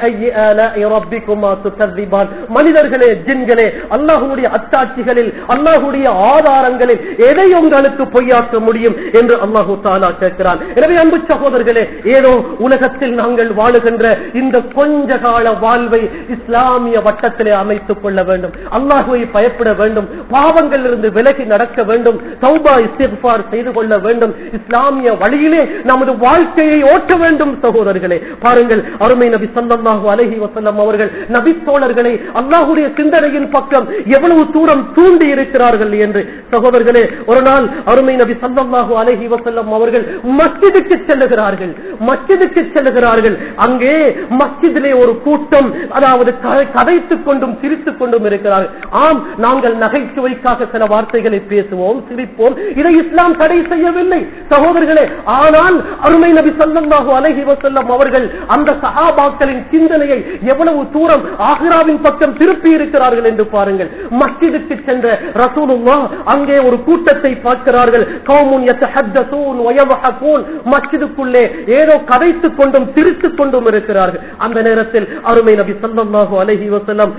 மனிதர்களே ஜின்களே அல்லாஹுடைய அத்தாட்சிகளில் அல்லாஹுடைய ஆதாரங்களில் எதை உங்களுக்கு பொய்யாக்க முடியும் என்று அல்லாஹு தாலா கேட்கிறான் எனவே அன்பு சகோதரர்களே ஏதோ உலகத்தில் நாங்கள் வாழுகின்ற இந்த கொஞ்ச கால வாழ்வை இஸ்லாமிய வட்டத்திலே அமைத்துக் கொள்ள வேண்டும் அல்லாஹுவை பயப்பட வேண்டும் பாவங்கள் இருந்து விலகி நடக்க வேண்டும் சௌபா இஸ்திஃபார் செய்து கொள்ள வேண்டும் இஸ்லாமிய வழியிலே நமது வாழ்க்கையை ஓட்ட வேண்டும் சகோதரர்களே பாருங்கள் அருமை நபி சல்லல்லாஹு அலைஹி வஸல்லம் அவர்கள் நபி தோழர்களை அல்லாஹுடைய சிந்தனையின் பக்கம் எவ்வளவு தூரம் தூண்டி இருக்கிறார்கள் என்று சகோதரர்களே ஒரு நாள் அருமை நபி சல்லல்லாஹு அலைஹி வஸல்லம் அவர்கள் மஸ்ஜிதுக்கு செல்லுகிறார்கள் மஸ்ஜிதுக்கு செல்லுகிறார்கள் அங்கே மஸ்ஜிதிலே ஒரு கூட்டம் அதாவது கதைத்துக் கொண்டும் சிரித்துக் கொண்டும் இருக்கிறார்கள் ஆம் நாங்கள் நகைச்சுவைக்காக சில வார்த்தைகளை பேசுவோம் சிரிப்போம் இதை இஸ்லாம் தடை செய்யவில்லை சகோதரர்களே ஆனால் அருமை நபி சல்லல்லாஹு அலைஹி வஸல்லம் அவர்கள் அந்த சஹாபாக்களின் சிந்தனையை எவ்வளவு தூரம் ஆக்ராவின் பக்கம் திருப்பி இருக்கிறார்கள் என்று பாருங்கள் மஸ்ஜிதுக்கு சென்ற ரசூலுல்லாஹ் அங்கே ஒரு கூட்டத்தை பார்க்கிறார்கள் கௌமுன் யத்தஹத்தஸூன் வயவஹகூன் மஸ்ஜிதுக்குள்ளே ஏதோ கதைத்துக் கொண்டும் சிரித்துக் கொண்டும் இருக்கிறார்கள் அந்த நேரத்தில் அருமை நபி ஸல்லல்லாஹு அலைஹி வஸல்லம்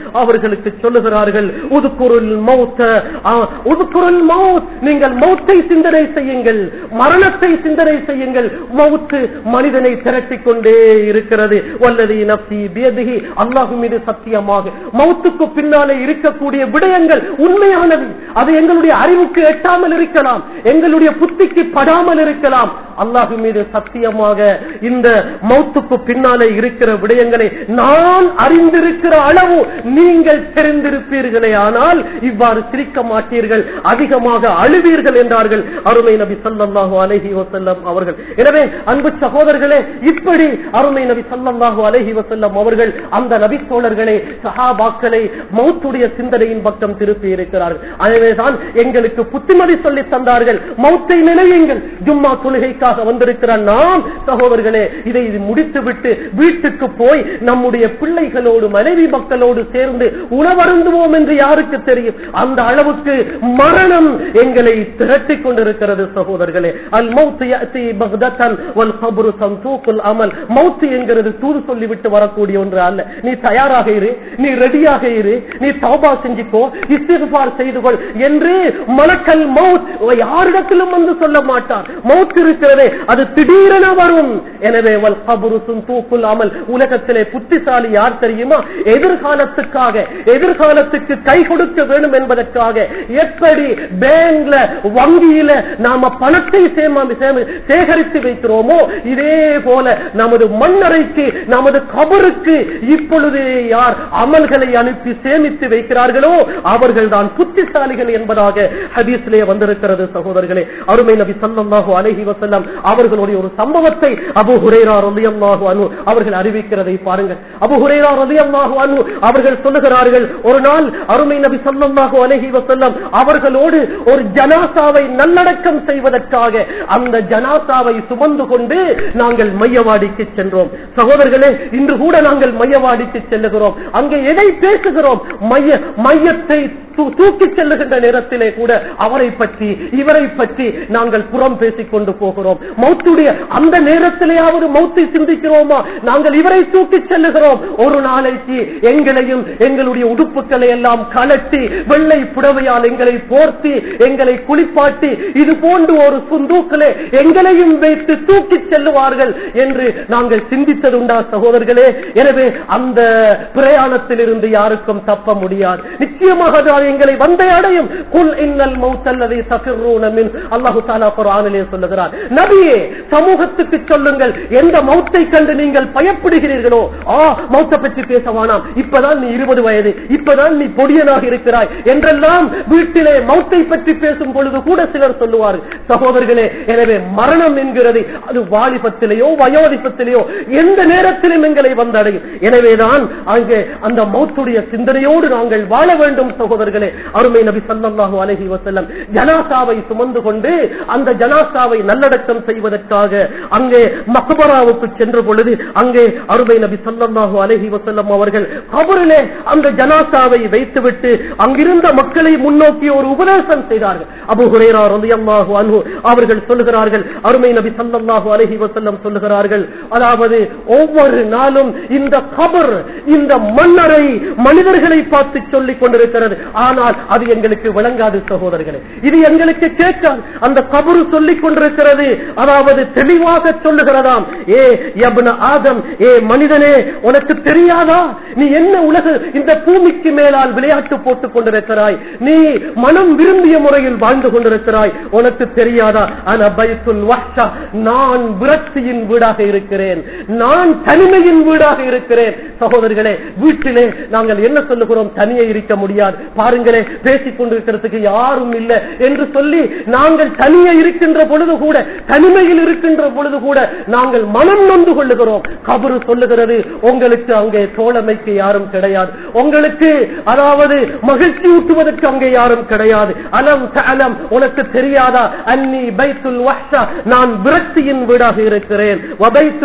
அவர்களுக்கு சொல்லுகிறார்கள் உதுக்குருள் மௌத்த ஆ, உதுக்குருள் மௌத் நீங்கள் மௌத்தை சிந்தனை செய்யுங்கள் மரணத்தை சிந்தனை செய்யுங்கள் மௌத்து மனிதனை திரட்டிக் கொண்டே இருக்கிறது வல்லதி நப்சி பியதிகி அல்லாஹு மீது சத்தியமாக மௌத்துக்கு பின்னாலே இருக்கக்கூடிய விடயங்கள் உண்மையானது அது எங்களுடைய அறிவுக்கு எட்டாமல் இருக்கலாம் எங்களுடைய புத்திக்கு படாமல் இருக்கலாம் அல்லாஹு மீது சத்தியமாக இந்த மௌத்துக்கு பின்னாலே இருக்கிற விடயங்களை நான் அறிந்திருக்கிற அளவு நீங்கள் தெரிந்திருப்பீர்களே ஆனால் இவ்வாறு சிரிக்க மாட்டீர்கள் அதிகமாக அழுவீர்கள் என்றார்கள் அருமை நபி ஸல்லல்லாஹு அலைஹி வஸல்லம் அவர்கள் எனவே அன்பு சகோதரர்களே இப்படி அருமை நபி ஸல்லல்லாஹு அலைஹி வஸல்லம் அவர்கள் அந்த நபி தோழர்களை சஹாபாக்களை மௌத்துடைய சிந்தனையின் பக்கம் திருப்பி இருக்கிறார்கள் எனவேதான் எங்களுக்கு புத்திமதி சொல்லி தந்தார்கள் மௌத்தை நினையுங்கள் ஜும்மா தொழுகைக்காக வந்திருக்கிற நாம் சகோதரர்களே இதை முடித்துவிட்டு வீட்டுக்கு போய் நம்முடைய பிள்ளைகளோடு மனைவி மக்களோடு சேர்ந்து உணவருந்துவோம் என்று யாருக்கு தெரியும் அந்த அளவுக்கு மரணம் எங்களை திரட்டிக் கொண்டிருக்கிறது சகோதரர்களே அல் மௌத் யஅதி பக்தத்தன் வல் கப்ரு சந்தூக்குல் அமல் மௌத் என்கிறது தூது சொல்லிவிட்டு வரக்கூடிய ஒன்று அல்ல நீ தயாராக இரு நீ ரெடியாக இரு நீ தௌபா செஞ்சுக்கோ இஸ்திஃபார் செய்து கொள் என்று மலக்கல் மௌத் யாரிடத்திலும் வந்து சொல்ல மாட்டார் மௌத் இருக்கிறதே அது திடீரென வரும் எனவே வல் கப்ரு சந்தூக்குல் அமல் உலகத்திலே புத்திசாலி யார் தெரியுமா எதிர்காலத்துக்காக எதிர்காலத்துக்கு கை கொடுக்க வேண்டும் என்பதற்காக எப்படி பேங்க்ல வங்கியில நாம பணத்தை சேம- சேம- சேகரித்து வைக்கிறோமோ இதே போல நமது மண்ணறைக்கு நமது கபருக்கு இப்பொழுது யார் அமல்களை அனுப்பி சேமித்து வைக்கிறார்களோ அவர்கள் தான் புத்திசாலிகள் என்பதாக ஹதீஸிலே வந்திருக்கிறது சகோதரர்களே அருமை நபி ஸல்லல்லாஹு அலைஹி வஸல்லம் அவர்களுடைய ஒரு சம்பவத்தை அபூ ஹுரைரா ரலியல்லாஹு அன்ஹு அவர்கள் அறிவிக்கிறதை பாருங்கள் அபூ ஹுரைரா ரலியல்லாஹு அன்ஹு அவர்கள் சொல்லுகிறார்கள் ஒரு நாள் அருமை நபி ஸல்லல்லாஹு அலைஹி வஸல்லம் அவர்களோடு ஒரு ஜனாசாவை நல்லடக்கம் செய்வதற்காக அந்த ஜனாசாவை சுமந்து கொண்டு நாங்கள் மையவாடிக்கு சென்றோம் சகோதரர்களே இன்று கூட நாங்கள் மையவாடிக்கு செல்லுகிறோம் அங்கே எதை பேசுகிறோம் மைய மையத்தை தூ- தூக்கிச் செல்லுகின்ற நேரத்திலே கூட அவரை பற்றி இவரை பற்றி நாங்கள் புறம் பேசிக் கொண்டு போகிறோம் மௌத்துடைய அந்த நேரத்திலேயாவது மௌத்தை சிந்திக்கிறோமா நாங்கள் இவரை தூக்கிச் செல்லுகிறோம் ஒரு நாளைக்கு எங்களையும் எங்களுடைய உடுப்புகளை எல்லாம் கலட்டி வெள்ளை புடவையால் எங்களை போர்த்தி எங்களை குளிப்பாட்டி இது போன்று ஒரு சுந்தூக்களே எங்களையும் வைத்து தூக்கிச் செல்லுவார்கள் என்று நாங்கள் சிந்தித்ததுண்டா சகோதரர்களே எனவே அந்த பிரயாணத்தில் இருந்து யாருக்கும் தப்ப முடியாது நிச்சயமாக அது எங்களை வந்த அடையும் குல் இன்னல் மௌத்தல்லதை தஃபிர்ரூன மின் அல்லாஹு தஆலா குர்ஆனிலே சொல்லுகிறார் நபியே சமூகத்துக்கு சொல்லுங்கள் எந்த மௌத்தை கண்டு நீங்கள் பயப்படுகிறீர்களோ ஆ மௌத்தை பற்றி பேச வேணாம் இப்பதான் நீ இருபது வயது இப்பதான் நீ பொடியனாக இருக்கிறாய் என்றெல்லாம் வீட்டிலே மௌத்தை பற்றி பேசும் பொழுது கூட சிலர் சொல்லுவார்கள் சகோதரர்களே எனவே மரணம் என்கிறது அது வாலிபத்திலேயோ வயோதிபத்திலேயோ எந்த நேரத்திலும் எங்களை வந்தடையும் எனவேதான் அங்கே அந்த மௌத்துடைய சிந்தனையோடு நாங்கள் வாழ வேண்டும் சகோதரர்களே அருமை நபி ஸல்லல்லாஹு அலைஹி வஸல்லம் ஜனாசாவை சுமந்து கொண்டு அந்த ஜனாசாவை நல்லடக்கம் செய்வதற்காக அங்கே மக்பராவுக்கு சென்ற பொழுது அங்கே அருமை நபி ஸல்லல்லாஹு அலைஹி வஸல்லம் அவர்கள் கபரிலே அந்த ஜனாசாவை வைத்துவிட்டு அங்கிருந்த மக்களை முன்னோக்கி ஒரு உபதேசம் செய்தார்கள் அபு ஹுரைரா ரலியல்லாஹு அன்ஹு அவர்கள் சொல்லுகிறார்கள் அருமை நபி ஸல்லல்லாஹு அலைஹி வஸல்லம் சொல்லுகிறார்கள் அதாவது ஒவ்வொரு நாளும் இந்த கபர் இந்த மன்னரை மனிதர்களை பார்த்து சொல்லிக் கொண்டிருக்கிறது ஆனால் அது எங்களுக்கு விளங்காது சகோதரர்களே இது எங்களுக்கு கேட்காது அந்த கபரு சொல்லிக் கொண்டிருக்கிறது அதாவது தெளிவாக சொல்லுகிறதாம் ஏ யப்ன ஆதம் ஏ மனிதனே உனக்கு தெரியாதா நீ என்ன உலக இந்த பூமிக்கு மேலால் விளையாட்டு போட்டுக் கொண்டிருக்கிறாய் நீ மனம் விரும்பிய முறையில் வாழ்ந்து கொண்டிருக்கிறாய் உனக்கு தெரியாதா அன பைத்துல் வஹ்ஷா நான் விரக்தியின் வீடாக இருக்கிறேன் நான் தனிமையின் வீடாக இருக்கிறேன் சகோதரர்களே வீட்டிலே நாங்கள் என்ன சொல்லுகிறோம் தனியே இருக்க முடியாது பாருங்களே பேசிக் கொண்டிருக்கிறதுக்கு யாரும் இல்லை என்று சொல்லி நாங்கள் தனியே இருக்கின்ற பொழுது கூட தனிமையில் இருக்கின்ற பொழுது கூட நாங்கள் மனம் நொந்து கொள்ளுகிறோம் கபரு சொல்லுகிறது உங்களுக்கு அங்கே தோழமைக்கு யாரும் கிடையாது உங்களுக்கு அதாவது மகிழ்ச்சி ஊட்டுவதற்கு அங்கே யாரும் கிடையாது அலம் அலம் உனக்கு தெரியாதா அன்னி பைத்துல் வஹ்ஷா நான் விரக்தியின் வீடாக இருக்கிறேன் வபைத்துல்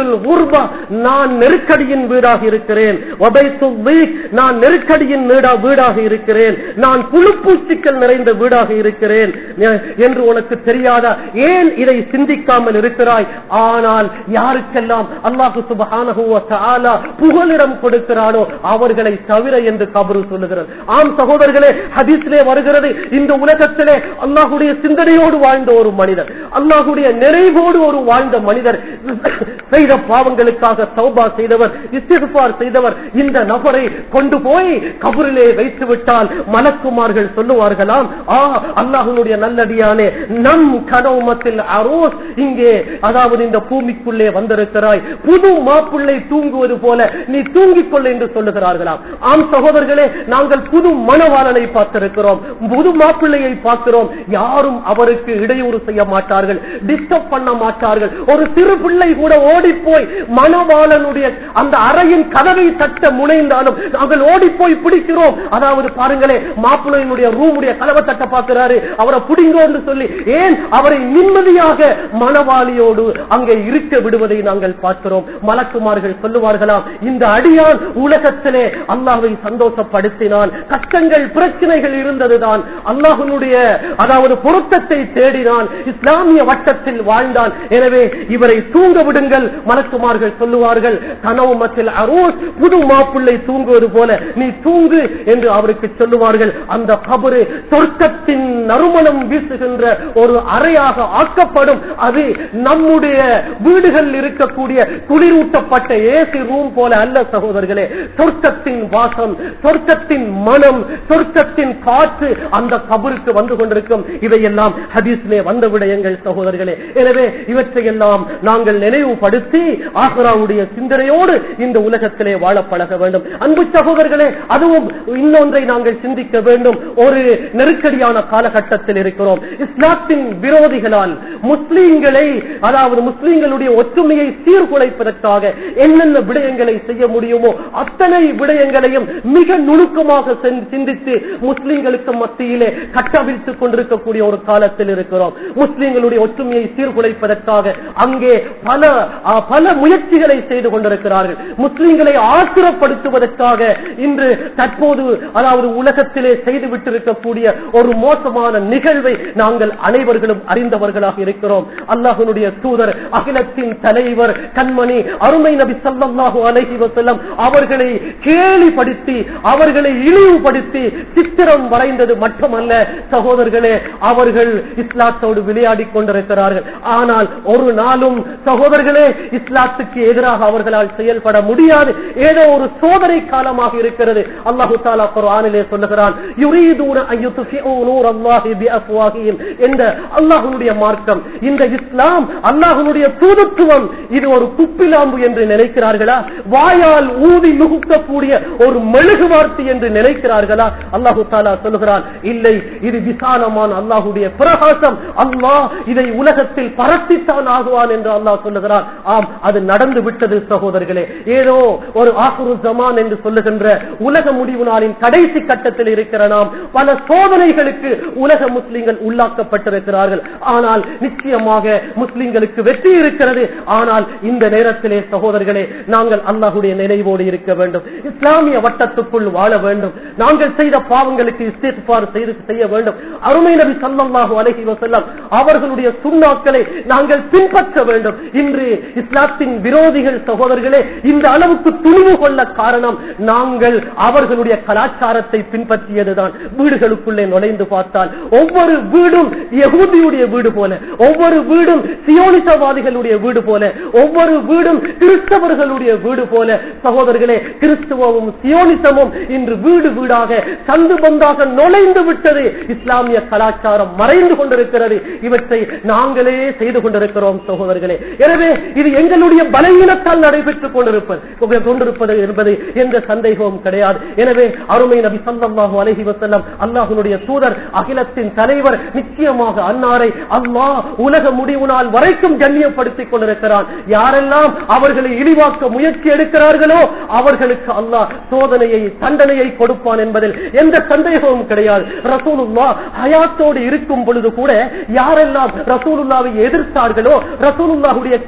வபைத்துல் குர்பா நான் நெருக்கடியின் வீடாக இருக்கிறேன் வபைத்துல் வீக் நான் நெருக்கடியின் வீடா- வீடாக இருக்கிறேன் நான் புழுப்பூச்சிகள் நிறைந்த வீடாக இருக்கிறேன் எ- என்று உனக்கு தெரியாதா ஏன் இதை சிந்திக்காமல் இருக்கிறாய் ஆனால் யாருக்கெல்லாம் அல்லாஹு சுபஹானஹு வ தஆலா புகலிடம் கொடுக்கிறானோ அவர்களை தவிர என்று கபரு சொல்லுகிறது ஆம் சகோதரர்களே ஹதீஸிலே வருகிறது இந்த உலகத்திலே அல்லாஹுடைய சிந்தனையோடு வாழ்ந்த ஒரு மனிதர் அல்லாஹுடைய நிறைவோடு ஒரு வாழ்ந்த மனிதர் செய்த பாவங்களுக்காக தௌபா செய்தவர் இஸ்திஃபார் செய்தவர் இந்த நபரை கொண்டு போய் கபரிலே வைத்து விட்டால் மலக்குமார்கள் சொல்லுவார்களாம் ஆ அல்லாஹுடைய நல்லடியானே நம் கனவுமத்தில் அரோஸ் இங்கே அதாவது இந்த பூமிக்குள்ளே வந்திருக்கிறாய் புது மாப்பிள்ளை தூங்குவது போல நீ தூங்கிக் கொள் என்று சொல்லுகிறார்களாம் ஆம் சகோதரர்களே நாங்கள் புது மணவாளனை பார்த்திருக்கிறோம் புது மாப்பிள்ளையை பார்க்கிறோம் யாரும் அவருக்கு இடையூறு செய்ய மாட்டார்கள் டிஸ்டர்ப் பண்ண மாட்டார்கள் ஒரு சிறு பிள்ளை கூட ஓடி போய் மணவாளனுடைய அந்த அறையின் கதவை தட்ட முனைந்தாலும் நாங்கள் ஓடி போய் பிடிக்கிறோம் அதாவது பாருங்களே மாப்பிள்ளையினுடைய ரூமுடைய கதவை தட்ட பார்க்கிறாரு அவரை பிடிங்கோ என்று சொல்லி ஏன் அவரை நிம்மதியாக மணவாளியோடு அங்கே இருக்க விடுவதை நாங்கள் பார்க்கிறோம் மலக்குமார்கள் சொல்லுவார்களாம் இந்த அடியான் உலகத்திலே அல்லாஹ்வை சந்தோஷப்படுத்தினான் கஷ்டங்கள் பிரச்சனைகள் இருந்ததுதான் அல்லாஹனுடைய அதாவது பொருத்தத்தை தேடினான் இஸ்லாமிய வட்டத்தில் வாழ்ந்தான் எனவே இவரை தூங்க விடுங்கள் மலக்குமார்கள் சொல்லுவார்கள் கனவுமத்தில் அரோஸ் புது மாப்பிள்ளை தூங்குவது போல நீ தூங்கு என்று அவருக்கு சொல்லுவார்கள் அந்த கபரு சொர்க்கத்தின் நறுமணம் வீசுகின்ற ஒரு அறையாக ஆக்கப்படும் அது நம்முடைய வீடுகள் இருக்கக்கூடிய குளிரூட்டப்பட்ட ஏசி ரூம் போல அல்ல சகோதரர்களே சொர்க்கத்தின் வாசம் சொர்க்கத்தின் மனம் சொர்க்கத்தின் காற்று அந்த கபருக்கு வந்து கொண்டிருக்கும் இவையெல்லாம் ஹதீஸ்லே வந்த விடயங்கள் சகோதரர்களே எனவே இவற்றையெல்லாம் நாங்கள் நினைவுபடுத்தி ஆஹ்ராவுடைய சிந்தனையோடு இந்த உலகத்திலே வாழ பழக வேண்டும் அன்பு சகோதரர்களே அதுவும் இன்னொன்றை நாங்கள் சிந்திக்க வேண்டும் ஒரு நெருக்கடியான காலகட்டத்தில் இருக்கிறோம் இஸ்லாத்தின் விரோதிகளால் முஸ்லீம்களை அதாவது முஸ்லீம்களுடைய ஒற்றுமையை சீர்குலைப்பதற்காக என்னென்ன விடயங்களை செய்ய முடியுமோ அத்தனை விடயங்களையும் மிக நுணுக்கமாக சென்- சிந்தித்து முஸ்லீம்களுக்கு மத்தியிலே கட்டவிழ்த்துக் கொண்டிருக்கக்கூடிய ஒரு காலத்தில் இருக்கிறோம் முஸ்லீம்களுடைய ஒற்றுமையை சீர்குலைப்பதற்காக அங்கே பல ஆ, பல முயற்சிகளை செய்து கொண்டிருக்கிறார்கள் முஸ்லீம்களை ஆத்திரப்படுத்துவதற்காக இன்று தற்போது அதாவது உலகத்திலே செய்து விட்டிருக்கக்கூடிய ஒரு மோசமான நிகழ்வை நாங்கள் அனைவர்களும் அறிந்தவர்களாக இருக்கிறோம் அல்லாஹனுடைய தூதர் அகிலத்தின் தலைவர் கண்மணி அருமை நபி ஸல்லல்லாஹு அலைஹி வஸல்லம் அவர்களை கேலிப்படுத்தி அவர்களை இழிவுபடுத்தி சித்திரம் வரைந்தது மட்டுமல்ல சகோதரர்களே அவர்கள் இஸ்லாத்தோடு விளையாடி கொண்டிருக்கிறார்கள் ஆனால் ஒரு நாளும் சகோதரர்களே இஸ்லாத்துக்கு எதிராக அவர்களால் செயல்பட முடியாது ஏதோ ஒரு சோதனை காலமாக இருக்கிறது அல்லாஹு தாலா குர்ஆனிலே சொல்லுகிறான் யுரீதுன அன் யுத்ஃபிஉ நூரல்லாஹி பிஅஃவாஹிஹிம் என்ற அல்லாஹ்வுடைய மார்க்கம் இந்த இஸ்லாம் அல்லாஹ்வுடைய தூதுத்துவம் இது ஒரு குப்பிலாம்பு என்று நினைக்கிறார்களா வாயால் ஊதி நுகுக்கக்கூடிய ஒரு மெழுகுவார்த்தை என்று நினைக்கிறார்களா அல்லாஹு தாலா சொல்லுகிறான் இல்லை இது விசாலமான அல்லாஹுடைய பிரகாசம் அல்லாஹ் இதை உலகத்தில் பரத்தித்தான் ஆகுவான் என்று அல்லாஹ் சொல்லுகிறான் ஆம் அது நடந்து விட்டது சகோதரர்களே ஏதோ ஒரு ஆகுரு ஜமான் என்று சொல்லுகின்ற உலக முடிவு நாளின் கடைசி கட்டத்தில் இருக்கிற நாம் பல சோதனைகளுக்கு உலக முஸ்லிம்கள் உள்ளாக்கப்பட்டிருக்கிறார்கள் ஆனால் நிச்சயமாக முஸ்லிம்களுக்கு வெற்றி இருக்கிறது ஆனால் இந்த நேரத்திலே சகோதரர்களே நாங்கள் அல்லாஹுடைய நினைவோடு இருக்க வேண்டும் இஸ்லாமிய வட்டத்துக்குள் வாழ வேண்டும் நாங்கள் செய்த பாவங்களுக்கு இஸ்திஃபார் செய்து செய்ய வேண்டும் அருமை நபி ஸல்லல்லாஹு அலைஹி வஸல்லம் அவர்களுடைய சுண்ணாக்களை நாங்கள் பின்பற்ற வேண்டும் இன்று இஸ்லாத்தின் விரோதிகள் சகோதரர்களே இந்த அளவுக்கு துணிவு கொள்ள காரணம் நாங்கள் அவர்களுடைய கலாச்சாரத்தை பின்பற்றியதுதான் வீடுகளுக்குள்ளே நுழைந்து பார்த்தால் ஒவ்வொரு வீடும் யகூதியுடைய வீடு போல ஒவ்வொரு வீடும் சியோனிசவாதிகளுடைய வீடு போல ஒவ்வொரு வீடும் கிறிஸ்தவர்களுடைய வீடு போல சகோதரர்களே கிறிஸ்துவமும் சியோனிசமும் இன்று வீடு வீடாக சந்து பந்தாக நுழைந்து விட்டது இஸ்லாமிய கலாச்சாரம் மறைந்து கொண்டிருக்கிறது இவற்றை நாங்களே செய்து கொண்டிருக்கிறோம் சகோதரர்களே எனவே இது எங்களுடைய பலவீனத்தால் நடைபெற்றுக் கொண்டிருப்பது கொண்டிருப்பது என்பது எந்த சந்தேகமும் கிடையாது எனவே அருமை நபி ஸல்லல்லாஹு அலைஹி வஸல்லம் அல்லாஹ்வுடைய தூதர் அகிலத்தின் தலைவர் நிச்சயமாக அன்னாரை அல்லாஹ் உலக முடிவு நாள் வரைக்கும் கண்ணியப்படுத்திக் கொண்டிருக்கிறான் யாரெல்லாம் அவர்களை இழிவாக்க முயற்சி எடுக்கிறார்களோ அவர்களுக்கு அல்லாஹ் சோதனையை தண்டனையை கொடுப்பான் என்பதில் எந்த சந்தேகமும் கிடையாது ரசூலுல்லா ஹயாத்தோடு இருக்கும் பொழுது கூட யாரெல்லாம் ரசூலுல்லாவை எதிர்த்தார்களோ ரசூலுல்லாவுடைய கண் முன்னால்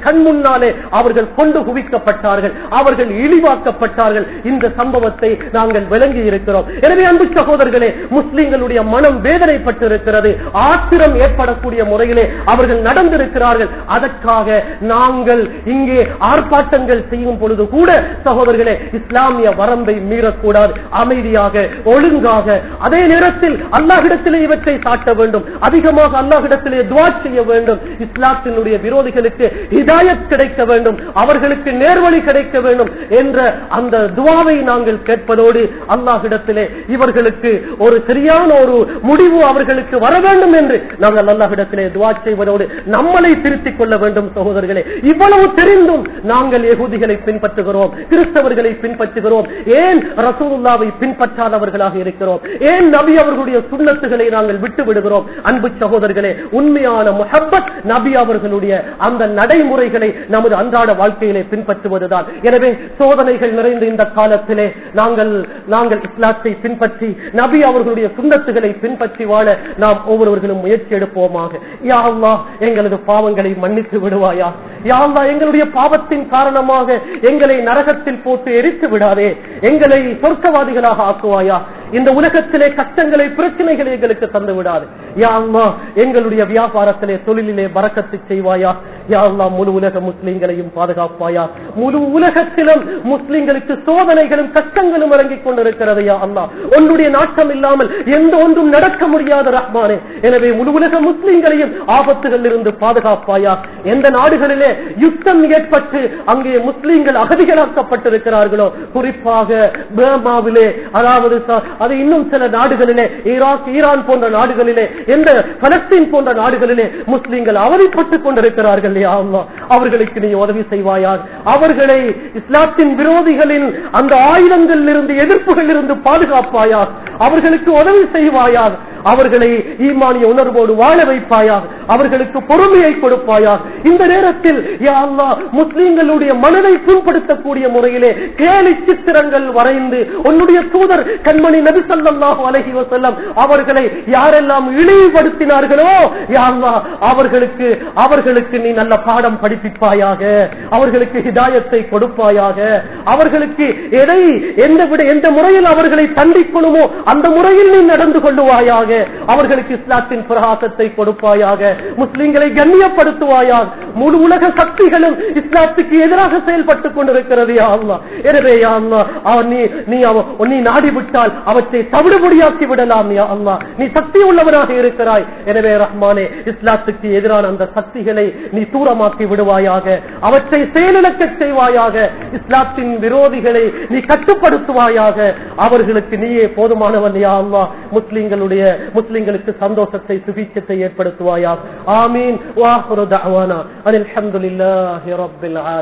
முன்னாலே அவர்கள் கொண்டு குவிக்கப்பட்டார்கள் அவர்கள் இழிவாக்கப்பட்டார்கள் இந்த சம்பவத்தை நாங்கள் விளங்கி இருக்கிறோம் எனவே அன்பு சகோதரர்களே முஸ்லிம்களுடைய மனம் வேதனைப்பட்டிருக்கிறது ஆத்திரம் ஏற்படக்கூடிய முறையிலே அவர்கள் நடந்திருக்கிறார்கள் அதற்காக நாங்கள் இங்கே ஆர்ப்பாட்டங்கள் செய்யும் பொழுது கூட சகோதரர்களே இஸ்லாமிய வரம்பை மீறக்கூடாது அமைதியாக ஒழுங்காக அதே நேரத்தில் அல்லாஹிடத்திலே இவற்றை சாட்ட வேண்டும் அதிகமாக அல்லாஹிடத்திலே துவா செய்ய வேண்டும் இஸ்லாத்தினுடைய விரோதிகளுக்கு ஹிதாயத் கிடைக்க வேண்டும் அவர்களுக்கு நேர்வழி கிடைக்க வேண்டும் என்ற அந்த துவாவை நாங்கள் கேட்பதோடு அல்லாஹிடத்திலே இவர்களுக்கு ஒரு சரியான ஒரு முடிவு அவர்களுக்கு வர வேண்டும் என்று நாங்கள் அல்லாஹிடத்திலே துவா செய்வதோடு நம்மளை திருத்திக் கொள்ள வேண்டும் சகோதரர்களே இவ்வளவு தெரிந்தும் நாங்கள் எகுதிகளை பின்பற்றுகிறோம் கிறிஸ்தவர்களை பின்பற்றுகிறோம் ஏன் ரசூலுல்லாவை பின்பற்றாதவர்களாக இருக்கிறோம் ஏன் நபி அவர்களுடைய சுண்ணத்துகளை நாங்கள் விட்டு விடுகிறோம் அன்பு சகோதரர்களே உண்மையான முஹப்பத் நபி அவர்களுடைய அந்த நடைமுறைகளை நமது அன்றாட வாழ்க்கையிலே பின்பற்றுவதுதான் எனவே சோதனைகள் நிறைந்த இந்த காலத்திலே நாங்கள் நாங்கள் இஸ்லாத்தை பின்பற்றி நபி அவர்களுடைய சுண்ணத்துகளை பின்பற்றி வாழ நாம் ஒவ்வொருவர்களும் முயற்சி எடுப்போமாக யா அல்லாஹ் எங்களது பாவங்களை மன்னித்து விடுவாயா யா அல்லாஹ் எங்களுடைய பாவத்தின் காரணமாக எங்களை நரகத்தில் போட்டு எரித்து விடாதே எங்களை சொர்க்கவாதிகளாக ஆக்குவாயா இந்த உலகத்திலே கஷ்டங்களை பிரச்சனைகளை எங்களுக்கு தந்து விடாது யா அல்லாஹ் எங்களுடைய வியாபாரத்திலே தொழிலிலே பறக்கத்து செய்வாயா யா அல்லாஹ் முழு உலக முஸ்லிம்களையும் பாதுகாப்பாயா முழு உலகத்திலும் முஸ்லிம்களுக்கு சோதனைகளும் கஷ்டங்களும் இறங்கிக் கொண்டிருக்கிறது யா அல்லாஹ் உன்னுடைய நாட்டம் இல்லாமல் எந்த ஒன்றும் நடக்க முடியாத ரஹ்மானே எனவே முழு உலக முஸ்லிம்களையும் ஆபத்துகளில் இருந்து பாதுகாப்பாயா எந்த நாடுகளிலே யுத்தம் ஏற்பட்டு அங்கே முஸ்லிம்கள் அகதிகளாக்கப்பட்டிருக்கிறார்களோ குறிப்பாக பர்மாவிலே அதாவது ச- அது இன்னும் சில நாடுகளிலே ஈராக் ஈரான் போன்ற நாடுகளிலே எந்த பலஸ்தீன் போன்ற நாடுகளிலே முஸ்லிம்கள் அவதிப்பட்டுக் கொண்டிருக்கிறார்கள் யா அல்லாஹ். அவர்களுக்கு நீ உதவி செய்வாயார் அவர்களை இஸ்லாத்தின் விரோதிகளின் அந்த ஆயுதங்களில் இருந்து எதிர்ப்புகளில் இருந்து பாதுகாப்பாயார் அவர்களுக்கு உதவி செய்வாயார் அவர்களை ஈமானிய உணர்வோடு வாழ வைப்பாயாக அவர்களுக்கு பொறுமையை கொடுப்பாயாக இந்த நேரத்தில் யா அல்லாஹ் முஸ்லிம்களுடைய மனதை புண்படுத்தக்கூடிய முறையிலே கேலி சித்திரங்கள் வரைந்து உன்னுடைய தூதர் கண்மணி நபி ஸல்லல்லாஹு அலைஹி வஸல்லம் அவர்களை யாரெல்லாம் இழிவுபடுத்தினார்களோ யா அல்லாஹ் அவர்களுக்கு அவர்களுக்கு நீ நல்ல பாடம் படிப்பிப்பாயாக அவர்களுக்கு ஹிதாயத்தை கொடுப்பாயாக அவர்களுக்கு எதை எந்த விட எந்த முறையில் அவர்களை தண்டிக்கணுமோ அந்த முறையில் நீ நடந்து கொள்ளுவாயாக அவர்களுக்கு இஸ்லாத்தின் பிரகாசத்தை கொடுப்பாயாக முஸ்லிம்களை கண்ணியப்படுத்துவாயாக முழு உலக சக்திகளும் இஸ்லாத்துக்கு எதிராக செயல்பட்டுக் கொண்டிருக்கிறது யா அல்லாஹ் எனவே யா அல்லாஹ் அவன் நீ நீ அவ- நீ நாடி விட்டால் அவற்றை தவிடுபடியாக்கி விடலாம் யா அல்லாஹ் நீ சக்தி உள்ளவனாக இருக்கிறாய் எனவே ரஹ்மானே இஸ்லாத்துக்கு எதிரான அந்த சக்திகளை நீ தூரமாக்கி விடுவாயாக அவற்றை செயலிழக்கச் செய்வாயாக இஸ்லாத்தின் விரோதிகளை நீ கட்டுப்படுத்துவாயாக அவர்களுக்கு நீயே போதுமானவன் யா அல்லாஹ் முஸ்லிம்களுடைய முஸ்லிம்களுக்கு சந்தோஷத்தை சுபீட்சத்தை ஏற்படுத்துவாயா ஆமீன் வாஹுரு தஅவானா அனில் ஹம்துலில்லாஹி ரப்பில் ஆலமீன்